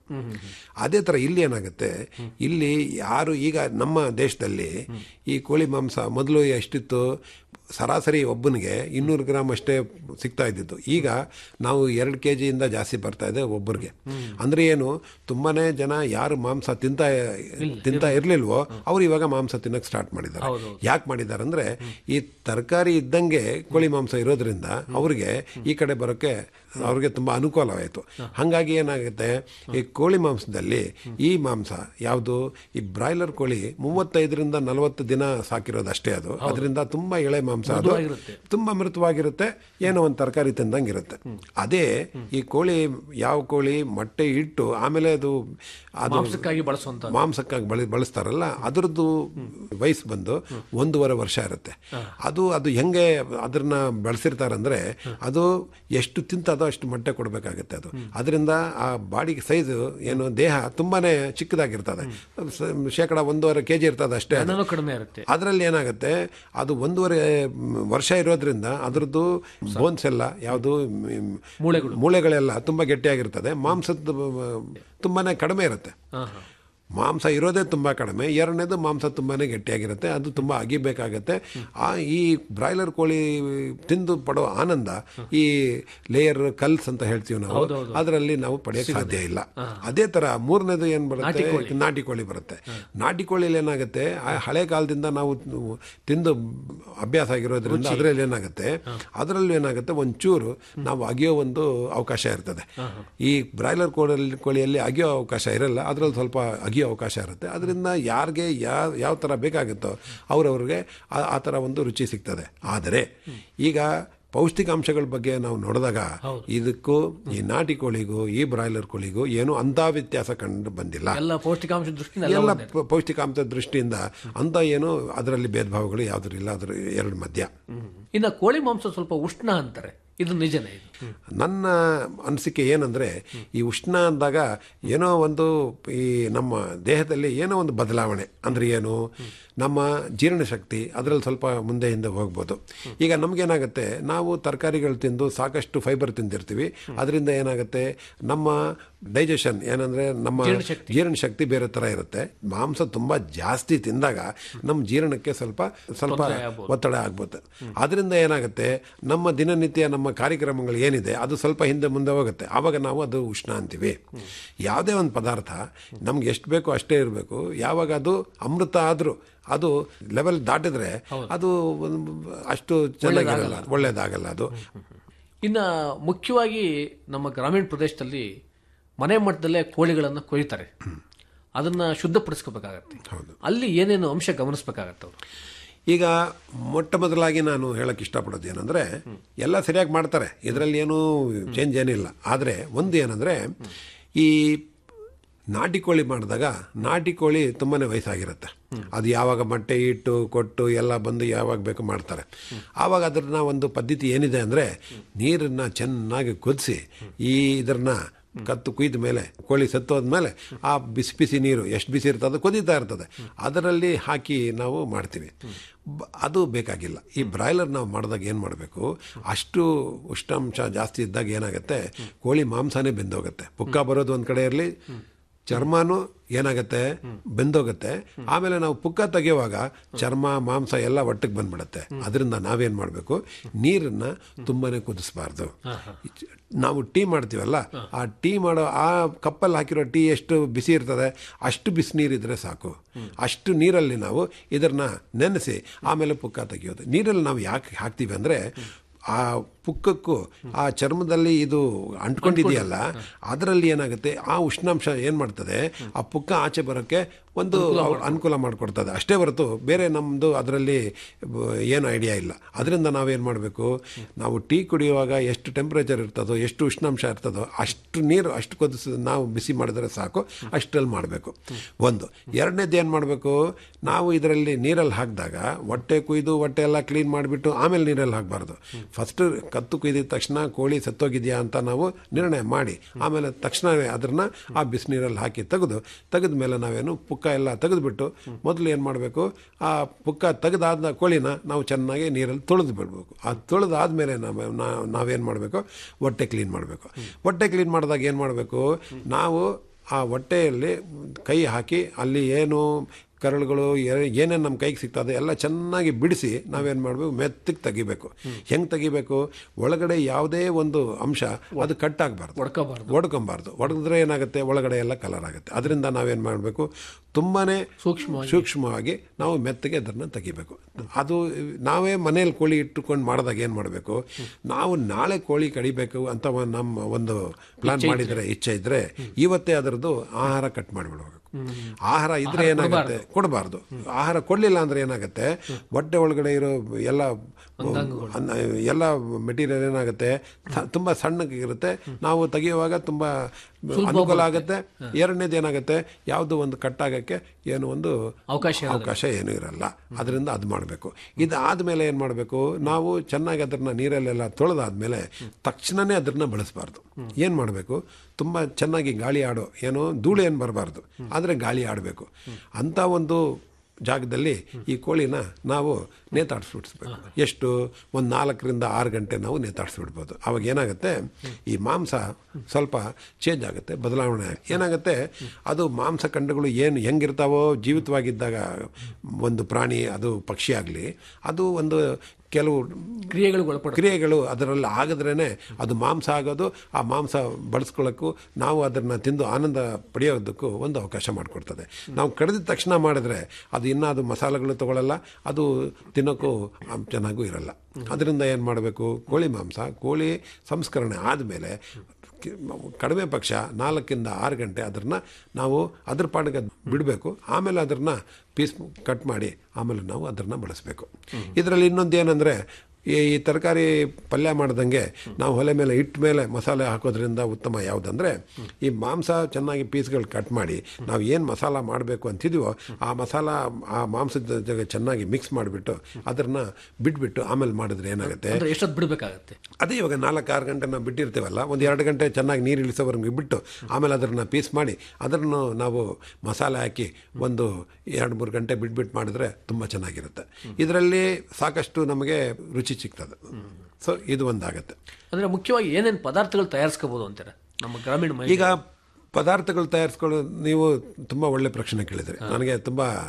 ಅದೇ ಥರ ಇಲ್ಲಿ ಏನಾಗುತ್ತೆ ಇಲ್ಲಿ ಯಾರು ಈಗ ನಮ್ಮ ದೇಶದಲ್ಲಿ ಈ ಕೋಳಿ ಮಾಂಸ ಮೊದಲು ಎಷ್ಟಿತ್ತು ಸರಾಸರಿ ಒಬ್ಬನಿಗೆ ಇನ್ನೂರು ಗ್ರಾಮ್ ಅಷ್ಟೇ ಸಿಗ್ತಾ ಇದ್ದಿದ್ದು ಈಗ ನಾವು ಎರಡು ಕೆ ಜಿಯಿಂದ ಜಾಸ್ತಿ ಬರ್ತಾ ಇದೆ ಒಬ್ಬರಿಗೆ ಅಂದ್ರೆ ಏನು ತುಂಬಾನೇ ಜನ ಯಾರು ಮಾಂಸ ತಿಂತಾ ತಿಂತಾ ಇರ್ಲಿಲ್ವೋ ಅವ್ರು ಇವಾಗ ಮಾಂಸ ತಿನ್ನಕ್ಕೆ ಸ್ಟಾರ್ಟ್ ಮಾಡಿದ್ದಾರೆ ಯಾಕೆ ಮಾಡಿದ್ದಾರೆ ಅಂದ್ರೆ ಈ ತರಕಾರಿ ಇದ್ದಂಗೆ ಕೋಳಿ ಮಾಂಸ ಇರೋದ್ರಿಂದ ಅವ್ರಿಗೆ ಈ ಕಡೆ ಬರೋಕ್ಕೆ ಅವ್ರಿಗೆ ತುಂಬಾ ಅನುಕೂಲವಾಯಿತು ಹಾಗಾಗಿ ಏನಾಗುತ್ತೆ ಈ ಕೋಳಿ ಮಾಂಸದಲ್ಲಿ ಈ ಮಾಂಸ ಯಾವುದು ಈ ಬ್ರಾಯ್ಲರ್ ಕೋಳಿ ಮೂವತ್ತೈದರಿಂದ ನಲವತ್ತು ದಿನ ಸಾಕಿರೋದು ಅಷ್ಟೇ ಅದು ಅದರಿಂದ ತುಂಬಾ ಎಳೆ ಮಾಂಸ ಅದು ತುಂಬಾ ಮೃತವಾಗಿರುತ್ತೆ ಏನೋ ಒಂದು ತರಕಾರಿ ತಿಂದಂಗೆ ಇರುತ್ತೆ ಅದೇ ಈ ಕೋಳಿ ಯಾವ ಕೋಳಿ ಮೊಟ್ಟೆ ಇಟ್ಟು ಆಮೇಲೆ ಅದು ಅದು ಮಾಂಸಕ್ಕಾಗಿ ಬಳಸುವಂತ ಮಾಂಸಕ್ಕಾಗಿ ಬಳಿ ಬಳಸ್ತಾರಲ್ಲ ಅದರದ್ದು ವಯಸ್ಸು ಬಂದು ಒಂದೂವರೆ ವರ್ಷ ಇರುತ್ತೆ ಅದು ಅದು ಹೆಂಗೆ ಅದನ್ನ ಬೆಳೆಸಿರ್ತಾರಂದ್ರೆ ಅದು ಎಷ್ಟು ತಿಂತದೋ ಅಷ್ಟು ಮೊಟ್ಟೆ ಕೊಡಬೇಕಾಗುತ್ತೆ ಅದು ಅದರಿಂದ ಆ ಬಾಡಿ ಸೈಜ್ ಏನು ದೇಹ ತುಂಬಾನೇ ಚಿಕ್ಕದಾಗಿರ್ತದೆ ಸ- ಶೇಕಡ ಒಂದೂವರೆ ಕೆ ಜಿ ಇರ್ತದೆ ಅಷ್ಟೇ ಅದು. ಅದನ್ನು ಕಡಿಮೆ ಇರುತ್ತೆ ಅದರಲ್ಲಿ ಏನಾಗುತ್ತೆ ಅದು ಒಂದೂವರೆ ಮ್, ವರ್ಷ ಇರೋದ್ರಿಂದ ಅದರದ್ದು ಬೋನ್ಸ್ ಎಲ್ಲ ಯಾವುದು ಮೂಳೆಗಳು. ಮೂಳೆಗಳೆಲ್ಲ ತುಂಬ ಗಟ್ಟಿಯಾಗಿರ್ತದೆ ಮಾಂಸದ ತುಂಬಾನೇ ಕಡಿಮೆ ಇರುತ್ತೆ ಹಾ ಹಾ ಮಾಂಸ ಇರೋದೇ ತುಂಬ ಕಡಿಮೆ ಎರಡನೇದು ಮಾಂಸ ತುಂಬಾ ಗಟ್ಟಿಯಾಗಿರುತ್ತೆ ಅದು ತುಂಬ ಅಗಿಬೇಕಾಗತ್ತೆ ಆ ಈ ಬ್ರಾಯ್ಲರ್ ಕೋಳಿ ತಿಂದು ಪಡೋ ಆನಂದ ಈ ಲೇಯರ್ ಕಲ್ಸ್ ಅಂತ ಹೇಳ್ತೀವಿ ನಾವು ಅದರಲ್ಲಿ ನಾವು ಪಡೆಯಕ್ಕೆ ಸಾಧ್ಯ ಇಲ್ಲ ಅದೇ ತರ ಮೂರನೇದು ಏನು ಬರುತ್ತೆ ನಾಟಿ ಕೋಳಿ ಬರುತ್ತೆ ನಾಟಿ ಕೋಳಿಲಿ ಏನಾಗುತ್ತೆ ಆ ಹಳೆ ಕಾಲದಿಂದ ನಾವು ತಿಂದು ಅಭ್ಯಾಸ ಆಗಿರೋದ್ರಿಂದ ಅದರಲ್ಲಿ ಏನಾಗುತ್ತೆ ಅದರಲ್ಲಿ ಏನಾಗುತ್ತೆ ಒಂಚೂರು ನಾವು ಅಗಿಯೋ ಒಂದು ಅವಕಾಶ ಇರ್ತದೆ ಈ ಬ್ರಾಯ್ಲರ್ ಕೋಳಿಯಲ್ಲಿ ಕೋಳಿಯಲ್ಲಿ ಅಗಿಯೋ ಅವಕಾಶ ಇರಲ್ಲ ಅದರಲ್ಲಿ ಸ್ವಲ್ಪ ಅಗಿಯೋ ಅವಕಾಶ ಇರುತ್ತೆ ಅದರಿಂದ ಯಾರಿಗೆ ಯಾವ ಯಾವ ಥರ ಬೇಕಾಗುತ್ತೋ ಅವ್ರವ್ರಿಗೆ ಆ- ಆ ಥರ ಒಂದು ರುಚಿ ಸಿಗ್ತದೆ ಆದರೆ ಈಗ ಪೌಷ್ಟಿಕಾಂಶಗಳ ಬಗ್ಗೆ ನಾವು ನೋಡಿದಾಗ ಇದಕ್ಕೂ ಈ ನಾಟಿ ಕೋಳಿಗೂ ಈ ಬ್ರಾಯ್ಲರ್ ಕೋಳಿಗೂ ಏನು ಅಂಥ ವ್ಯತ್ಯಾಸ ಕಂಡು ಬಂದಿಲ್ಲ ಎಲ್ಲ ಪೌಷ್ಟಿಕಾಂಶ ದೃಷ್ಟಿಯಿಂದ ಎಲ್ಲ ಎಲ್ಲ ಒಂದೇ. ಪ- ಪೌಷ್ಟಿಕಾಂಶ ದೃಷ್ಟಿಯಿಂದ ಅಂತ ಏನು ಅದರಲ್ಲಿ ಭೇದ ಭಾವಗಳು ಯಾವುದೂ ಇಲ್ಲ ಅದ್ರ ಎರಡು ಮಧ್ಯ ಇನ್ನು ಕೋಳಿ ಮಾಂಸ ಸ್ವಲ್ಪ ಉಷ್ಣ ಅಂತಾರೆ ಇದು ನಿಜನೇ ಇದು ನನ್ನ ಅನಿಸಿಕೆ ಏನಂದರೆ ಈ ಉಷ್ಣ ಅಂದಾಗ ಏನೋ ಒಂದು ಈ ನಮ್ಮ ದೇಹದಲ್ಲಿ ಏನೋ ಒಂದು ಬದಲಾವಣೆ ಅಂದರೆ ಏನು ನಮ್ಮ ಜೀರ್ಣಶಕ್ತಿ ಅದರಲ್ಲಿ ಸ್ವಲ್ಪ ಮುಂದೆ ಹಿಂದೆ ಹೋಗ್ಬೋದು ಈಗ ನಮಗೇನಾಗುತ್ತೆ ನಾವು ತರಕಾರಿಗಳು ತಿಂದು ಸಾಕಷ್ಟು ಫೈಬರ್ ತಿಂದಿರ್ತೀವಿ ಅದರಿಂದ ಏನಾಗುತ್ತೆ ನಮ್ಮ ಡೈಜೆಷನ್ ಏನಂದರೆ ನಮ್ಮ ಜೀರ್ಣಶಕ್ತಿ ಬೇರೆ ಥರ ಇರುತ್ತೆ ಮಾಂಸ ತುಂಬ ಜಾಸ್ತಿ ತಿಂದಾಗ ನಮ್ಮ ಜೀರ್ಣಕ್ಕೆ ಸ್ವಲ್ಪ ಸ್ವಲ್ಪ ಒತ್ತಡ ಆಗ್ಬೋದು ಅದರಿಂದ ಏನಾಗುತ್ತೆ ನಮ್ಮ ದಿನನಿತ್ಯ ನಮ್ಮ ಕಾರ್ಯಕ್ರಮಗಳು ಏನಿದೆ ಅದು ಸ್ವಲ್ಪ ಹಿಂದೆ ಮುಂದೆ ಹೋಗುತ್ತೆ ಆವಾಗ ನಾವು ಅದು ಉಷ್ಣ ಅಂತೀವಿ ಯಾವುದೇ ಒಂದು ಪದಾರ್ಥ ನಮ್ಗೆ ಎಷ್ಟು ಬೇಕೋ ಅಷ್ಟೇ ಇರಬೇಕು ಯಾವಾಗ ಅದು ಅಮೃತ ಆದರೂ ಅದು ಲೆವೆಲ್ ದಾಟಿದ್ರೆ ಅದು ಒಂದು ಅಷ್ಟು ಚೆನ್ನಾಗಿರಲ್ಲ ಒಳ್ಳೇದಾಗಲ್ಲ ಅದು ಇನ್ನು ಮುಖ್ಯವಾಗಿ ನಮ್ಮ ಗ್ರಾಮೀಣ ಪ್ರದೇಶದಲ್ಲಿ ಮನೆ ಮಟ್ಟದಲ್ಲೇ ಕೋಳಿಗಳನ್ನು ಕೊಯ್ತಾರೆ ಅದನ್ನ ಶುದ್ಧಪಡಿಸ್ಕೋಬೇಕಾಗತ್ತೆ ಅಲ್ಲಿ ಏನೇನು ಅಂಶ ಗಮನಿಸಬೇಕಾಗತ್ತೆ ಅವರು ಈಗ ಮೊಟ್ಟ ಮೊದಲಾಗಿ ನಾನು ಹೇಳಕ್ಕೆ ಇಷ್ಟಪಡೋದು ಏನಂದರೆ ಎಲ್ಲ ಸರಿಯಾಗಿ ಮಾಡ್ತಾರೆ ಇದರಲ್ಲಿ ಏನೂ ಚೇಂಜ್ ಏನಿಲ್ಲ ಆದರೆ ಒಂದು ಏನಂದರೆ ಈ ನಾಟಿ ಕೋಳಿ ಮಾಡಿದಾಗ ನಾಟಿ ಕೋಳಿ ತುಂಬಾ ವಯಸ್ಸಾಗಿರುತ್ತೆ ಅದು ಯಾವಾಗ ಮೊಟ್ಟೆ ಇಟ್ಟು ಕೊಟ್ಟು ಎಲ್ಲ ಬಂದು ಯಾವಾಗ ಬೇಕು ಮಾಡ್ತಾರೆ ಆವಾಗ ಅದನ್ನ ಒಂದು ಪದ್ಧತಿ ಏನಿದೆ ಅಂದರೆ ನೀರನ್ನು ಚೆನ್ನಾಗಿ ಕುದಿಸಿ ಈ ಇದನ್ನ ಕತ್ತು ಕುಯ್ದ ಮೇಲೆ ಕೋಳಿ ಸತ್ತೋದ್ಮೇಲೆ ಆ ಬಿಸಿ ಬಿಸಿ ನೀರು ಎಷ್ಟು ಬಿಸಿ ಇರ್ತದೆ ಅದು ಕುದೀತಾ ಇರ್ತದೆ ಅದರಲ್ಲಿ ಹಾಕಿ ನಾವು ಮಾಡ್ತೀವಿ ಬ- ಅದು ಬೇಕಾಗಿಲ್ಲ ಈ ಬ್ರಾಯ್ಲರ್ ನಾವು ಮಾಡಿದಾಗ ಏನು ಮಾಡಬೇಕು ಅಷ್ಟು ಉಷ್ಣಾಂಶ ಜಾಸ್ತಿ ಇದ್ದಾಗ ಏನಾಗುತ್ತೆ ಕೋಳಿ ಮಾಂಸನೇ ಬೆಂದೋಗುತ್ತೆ ಪುಕ್ಕ ಬರೋದು ಒಂದು ಕಡೆ ಇರಲಿ ಚರ್ಮನೂ ಏನಾಗುತ್ತೆ ಬೆಂದೋಗುತ್ತೆ ಆಮೇಲೆ ನಾವು ಪುಕ್ಕ ತೆಗೆಯುವಾಗ ಚರ್ಮ ಮಾಂಸ ಎಲ್ಲ ಒಟ್ಟಿಗೆ ಬಂದ್ಬಿಡುತ್ತೆ ಅದರಿಂದ ನಾವೇನು ಮಾಡಬೇಕು ನೀರನ್ನು ತುಂಬಾನೇ ಕುದಿಸ್ಬಾರ್ದು ನಾವು ಟೀ ಮಾಡ್ತೀವಲ್ಲ ಆ ಟೀ ಮಾಡೋ ಆ ಕಪ್ಪಲ್ಲಿ ಹಾಕಿರೋ ಟೀ ಎಷ್ಟು ಬಿಸಿ ಇರ್ತದೆ ಅಷ್ಟು ಬಿಸಿ ನೀರಿದ್ರೆ ಸಾಕು ಅಷ್ಟು ನೀರಲ್ಲಿ ನಾವು ಇದನ್ನ ನೆನೆಸಿ ಆಮೇಲೆ ಪುಕ್ಕ ತೆಗೆಯೋದು ನೀರಲ್ಲಿ ನಾವು ಯಾಕೆ ಹಾಕ್ತೀವಿ ಅಂದರೆ ಆ ಪುಕ್ಕಕ್ಕೂ ಆ ಚರ್ಮದಲ್ಲಿ ಇದು ಅಂಟ್ಕೊಂಡಿದೆಯಲ್ಲ ಅದರಲ್ಲಿ ಏನಾಗುತ್ತೆ ಆ ಉಷ್ಣಾಂಶ ಏನು ಮಾಡ್ತದೆ ಆ ಪುಕ್ಕ ಆಚೆ ಬರೋಕ್ಕೆ ಒಂದು ಅನುಕೂಲ ಮಾಡಿಕೊಡ್ತದೆ ಅಷ್ಟೇ ಹೊರತು ಬೇರೆ ನಮ್ಮದು ಅದರಲ್ಲಿ ಏನು ಐಡಿಯಾ ಇಲ್ಲ ಅದರಿಂದ ನಾವೇನು ಮಾಡಬೇಕು ನಾವು ಟೀ ಕುಡಿಯುವಾಗ ಎಷ್ಟು ಟೆಂಪ್ರೇಚರ್ ಇರ್ತದೋ ಎಷ್ಟು ಉಷ್ಣಾಂಶ ಇರ್ತದೋ ಅಷ್ಟು ನೀರು ಅಷ್ಟು ಕೊದಿಸಿ ನಾವು ಬಿಸಿ ಮಾಡಿದ್ರೆ ಸಾಕು ಅಷ್ಟರಲ್ಲಿ ಮಾಡಬೇಕು ಒಂದು ಎರಡನೇದು ಏನು ಮಾಡಬೇಕು ನಾವು ಇದರಲ್ಲಿ ನೀರಲ್ಲಿ ಹಾಕಿದಾಗ ಹೊಟ್ಟೆ ಕುಯ್ದು ಹೊಟ್ಟೆ ಎಲ್ಲ ಕ್ಲೀನ್ ಮಾಡಿಬಿಟ್ಟು ಆಮೇಲೆ ನೀರಲ್ಲಿ ಹಾಕಬಾರ್ದು ಫಸ್ಟ್ ಕತ್ತು ಕುಯ್ದಿದ ತಕ್ಷಣ ಕೋಳಿ ಸತ್ತೋಗಿದೆಯಾ ಅಂತ ನಾವು ನಿರ್ಣಯ ಮಾಡಿ ಆಮೇಲೆ ತಕ್ಷಣವೇ ಅದನ್ನ ಆ ಬಿಸಿನೀರಲ್ಲಿ ಹಾಕಿ ತೆಗೆದು ತೆಗೆದ ಮೇಲೆ ನಾವೇನು ಪುಕ್ಕ ಎಲ್ಲ ತೆಗೆದುಬಿಟ್ಟು ಮೊದಲು ಏನು ಮಾಡಬೇಕು ಆ ಪುಕ್ಕ ತೆಗೆದಾದ ಕೋಳಿನ ನಾವು ಚೆನ್ನಾಗಿ ನೀರಲ್ಲಿ ತೊಳೆದು ಬಿಡಬೇಕು ಆ ತೊಳೆದಾದ್ಮೇಲೆ ನಾವು ನಾ- ನಾವೇನು ಮಾಡಬೇಕು ಹೊಟ್ಟೆ ಕ್ಲೀನ್ ಮಾಡಬೇಕು ಹೊಟ್ಟೆ ಕ್ಲೀನ್ ಮಾಡಿದಾಗ ಏನು ಮಾಡಬೇಕು ನಾವು ಆ ಹೊಟ್ಟೆಯಲ್ಲಿ ಕೈ ಹಾಕಿ ಅಲ್ಲಿ ಏನು ಕರಳುಗಳು ಏನೇನು ನಮ್ಮ ಕೈಗೆ ಸಿಗ್ತದೆ ಎಲ್ಲ ಚೆನ್ನಾಗಿ ಬಿಡಿಸಿ ನಾವೇನು ಮಾಡಬೇಕು ಮೆತ್ತಗೆ ತೆಗಿಬೇಕು ಹೆಂಗೆ ತೆಗಿಬೇಕು ಒಳಗಡೆ ಯಾವುದೇ ಒಂದು ಅಂಶ ಅದು ಕಟ್ ಆಗಬಾರ್ದು ಒಡ್ಕೋಬಾರ್ದು ಒಡ್ಕೊಂಬಾರ್ದು ಒಡೆದ್ರೆ ಏನಾಗುತ್ತೆ ಒಳಗಡೆ ಎಲ್ಲ ಕಲರ್ ಆಗುತ್ತೆ ಅದರಿಂದ ನಾವೇನು ಮಾಡಬೇಕು ತುಂಬಾ ಸೂಕ್ಷ್ಮವಾಗಿ. ಸೂಕ್ಷ್ಮವಾಗಿ ನಾವು ಮೆತ್ತಗೆ ಅದನ್ನು ತೆಗಿಬೇಕು ಅದು ನಾವೇ ಮನೇಲಿ ಕೋಳಿ ಇಟ್ಟುಕೊಂಡು ಮಾಡಿದಾಗ ಏನು ಮಾಡಬೇಕು ನಾವು ನಾಳೆ ಕೋಳಿ ಕಡಿಬೇಕು ಅಂತ ಒಂದ್ ನಮ್ಮ ಒಂದು ಪ್ಲಾನ್ ಮಾಡಿದರೆ ಇಚ್ಛೆ ಇದ್ದರೆ ಇವತ್ತೇ ಅದರದ್ದು ಆಹಾರ ಕಟ್ ಮಾಡಿಬಿಡ್ಬೇಕು ಆಹಾರ ಇದ್ರೆ ಏನಾಗುತ್ತೆ ಕೊಡಬಾರ್ದು ಆಹಾರ ಕೊಡಲಿಲ್ಲ ಅಂದ್ರೆ ಏನಾಗುತ್ತೆ ಹೊಟ್ಟೆ ಒಳಗಡೆ ಇರೋ ಎಲ್ಲ ಅನ್ನ- ಎಲ್ಲ ಮೆಟೀರಿಯಲ್ ಏನಾಗುತ್ತೆ ಸ- ತುಂಬಾ ಸಣ್ಣಗಿರುತ್ತೆ ನಾವು ತೆಗೆಯುವಾಗ ತುಂಬಾ ಅನುಕೂಲ ಆಗುತ್ತೆ ಎರಡನೇದು ಏನಾಗುತ್ತೆ ಯಾವುದೋ ಒಂದು ಕಟ್ಟಾಗಕ್ಕೆ ಏನು ಒಂದು ಅವಕಾಶ ಇರೋದಿಲ್ಲ. ಅವಕಾಶ ಏನೂ ಇರಲ್ಲ ಅದರಿಂದ ಅದು ಮಾಡಬೇಕು ಇದಾದ್ಮೇಲೆ ಏನು ಮಾಡಬೇಕು ನಾವು ಚೆನ್ನಾಗಿ ಅದನ್ನ ನೀರಲ್ಲೆಲ್ಲ ತೊಳೆದಾದ್ಮೇಲೆ ತಕ್ಷಣನೇ ಅದನ್ನ ಬಳಸಬಾರ್ದು ಏನು ಮಾಡಬೇಕು ತುಂಬ ಚೆನ್ನಾಗಿ ಗಾಳಿ ಆಡೋ ಏನೋ ಧೂಳು ಏನು ಬರಬಾರ್ದು ಆದರೆ ಗಾಳಿ ಆಡಬೇಕು ಅಂಥ ಒಂದು ಜಾಗದಲ್ಲಿ ಈ ಕೋಳಿನ ನಾವು ನೇತಾಡಿಸ್ಬಿಡಿಸ್ಬೇಕು ಎಷ್ಟು ಒಂದು ನಾಲ್ಕರಿಂದ ಆರು ಗಂಟೆ ನಾವು ನೇತಾಡಿಸ್ಬಿಡ್ಬೋದು ಅವಾಗ ಏನಾಗುತ್ತೆ ಈ ಮಾಂಸ ಸ್ವಲ್ಪ ಚೇಂಜ್ ಆಗುತ್ತೆ ಬದಲಾವಣೆ ಆಗುತ್ತೆ. ಏನಾಗುತ್ತೆ ಅದು ಮಾಂಸ ಖಂಡಗಳು ಏನು ಹೆಂಗಿರ್ತಾವೋ ಜೀವಿತವಾಗಿದ್ದಾಗ ಒಂದು ಪ್ರಾಣಿ ಅದು ಪಕ್ಷಿ ಆಗಲಿ ಅದು ಒಂದು ಕೆಲವು ಕ್ರಿಯೆಗಳಿಗೆ ಒಳಪಡ ಕ್ರಿಯೆಗಳು ಅದರಲ್ಲಿ ಆಗದ್ರೇ ಅದು ಮಾಂಸ ಆಗೋದು ಆ ಮಾಂಸ ಬಳಸ್ಕೊಳ್ಳೋಕ್ಕೂ ನಾವು ಅದನ್ನು ತಿಂದು ಆನಂದ ಪಡೆಯೋದಕ್ಕೂ ಒಂದು ಅವಕಾಶ ಮಾಡಿಕೊಡ್ತದೆ ನಾವು ಕಡಿದ ತಕ್ಷಣ ಮಾಡಿದ್ರೆ ಅದು ಇನ್ನೂ ಅದು ಮಸಾಲೆಗಳು ತಗೊಳ್ಳಲ್ಲ ಅದು ತಿನ್ನೋಕ್ಕೂ ಆ, ಚೆನ್ನಾಗೂ ಇರಲ್ಲ ಅದರಿಂದ ಏನು ಮಾಡಬೇಕು ಕೋಳಿ ಮಾಂಸ ಕೋಳಿ ಸಂಸ್ಕರಣೆ ಆದಮೇಲೆ ಕಡಿಮೆ ಪಕ್ಷ ನಾಲ್ಕಿಂದ ಆರು ಗಂಟೆ ಅದನ್ನು ನಾವು ಅದ್ರ ಪಾಡಿಗೆ ಬಿಡಬೇಕು ಆಮೇಲೆ ಅದನ್ನು ಪೀಸ್ ಕಟ್ ಮಾಡಿ ಆಮೇಲೆ ನಾವು ಅದನ್ನು ಬಳಸಬೇಕು ಇದರಲ್ಲಿ ಇನ್ನೊಂದು ಏನಂದರೆ ಈ ಈ ತರಕಾರಿ ಪಲ್ಯ ಮಾಡ್ದಂಗೆ ನಾವು ಒಲೆ ಮೇಲೆ ಇಟ್ಟ ಮೇಲೆ ಮಸಾಲೆ ಹಾಕೋದ್ರಿಂದ ಉತ್ತಮ ಯಾವುದಂದ್ರೆ ಈ ಮಾಂಸ ಚೆನ್ನಾಗಿ ಪೀಸ್ಗಳು ಕಟ್ ಮಾಡಿ ನಾವು ಏನು ಮಸಾಲ ಮಾಡಬೇಕು ಅಂತಿದೀವೋ ಆ ಮಸಾಲ ಆ ಮಾಂಸದ ಜೊತೆ ಚೆನ್ನಾಗಿ ಮಿಕ್ಸ್ ಮಾಡಿಬಿಟ್ಟು ಅದನ್ನು ಬಿಟ್ಬಿಟ್ಟು ಆಮೇಲೆ ಮಾಡಿದ್ರೆ ಏನಾಗುತ್ತೆ ಅಂದ್ರೆ ಎಷ್ಟೊತ್ತು ಬಿಡಬೇಕಾಗತ್ತೆ ಅದೇ ಇವಾಗ ನಾಲ್ಕು ಆರು ಗಂಟೆ ನಾವು ಬಿಟ್ಟಿರ್ತೀವಲ್ಲ ಒಂದು ಎರಡು ಗಂಟೆ ಚೆನ್ನಾಗಿ ನೀರು ಇಳಿಸೋವರೆಗೆ ಬಿಟ್ಟು ಆಮೇಲೆ ಅದನ್ನು ಪೀಸ್ ಮಾಡಿ ಅದನ್ನು ನಾವು ಮಸಾಲೆ ಹಾಕಿ ಒಂದು ಎರಡು ಮೂರು ಗಂಟೆ ಬಿಟ್ಬಿಟ್ಟು ಮಾಡಿದ್ರೆ ತುಂಬ ಚೆನ್ನಾಗಿರುತ್ತೆ ಇದರಲ್ಲಿ ಸಾಕಷ್ಟು ನಮಗೆ ರುಚಿ ಸಿಗ್ತದೆ ಸೊ ಇದು ಒಂದಾಗತ್ತೆ ಅಂದ್ರೆ ಮುಖ್ಯವಾಗಿ ಏನೇನು ಪದಾರ್ಥಗಳು ತಯಾರಿಸ್ಕೋಬಹುದು ಅಂತೀರ ನಮ್ಮ ಗ್ರಾಮೀಣ ಮಹಿಳೆ ಈಗ ಪದಾರ್ಥಗಳು ತಯಾರಿಸ್ಕೊಳ್ಳೋ ನೀವು ತುಂಬ ಒಳ್ಳೆ ಪ್ರಶ್ನೆ ಕೇಳಿದ್ರಿ ನನಗೆ ತುಂಬ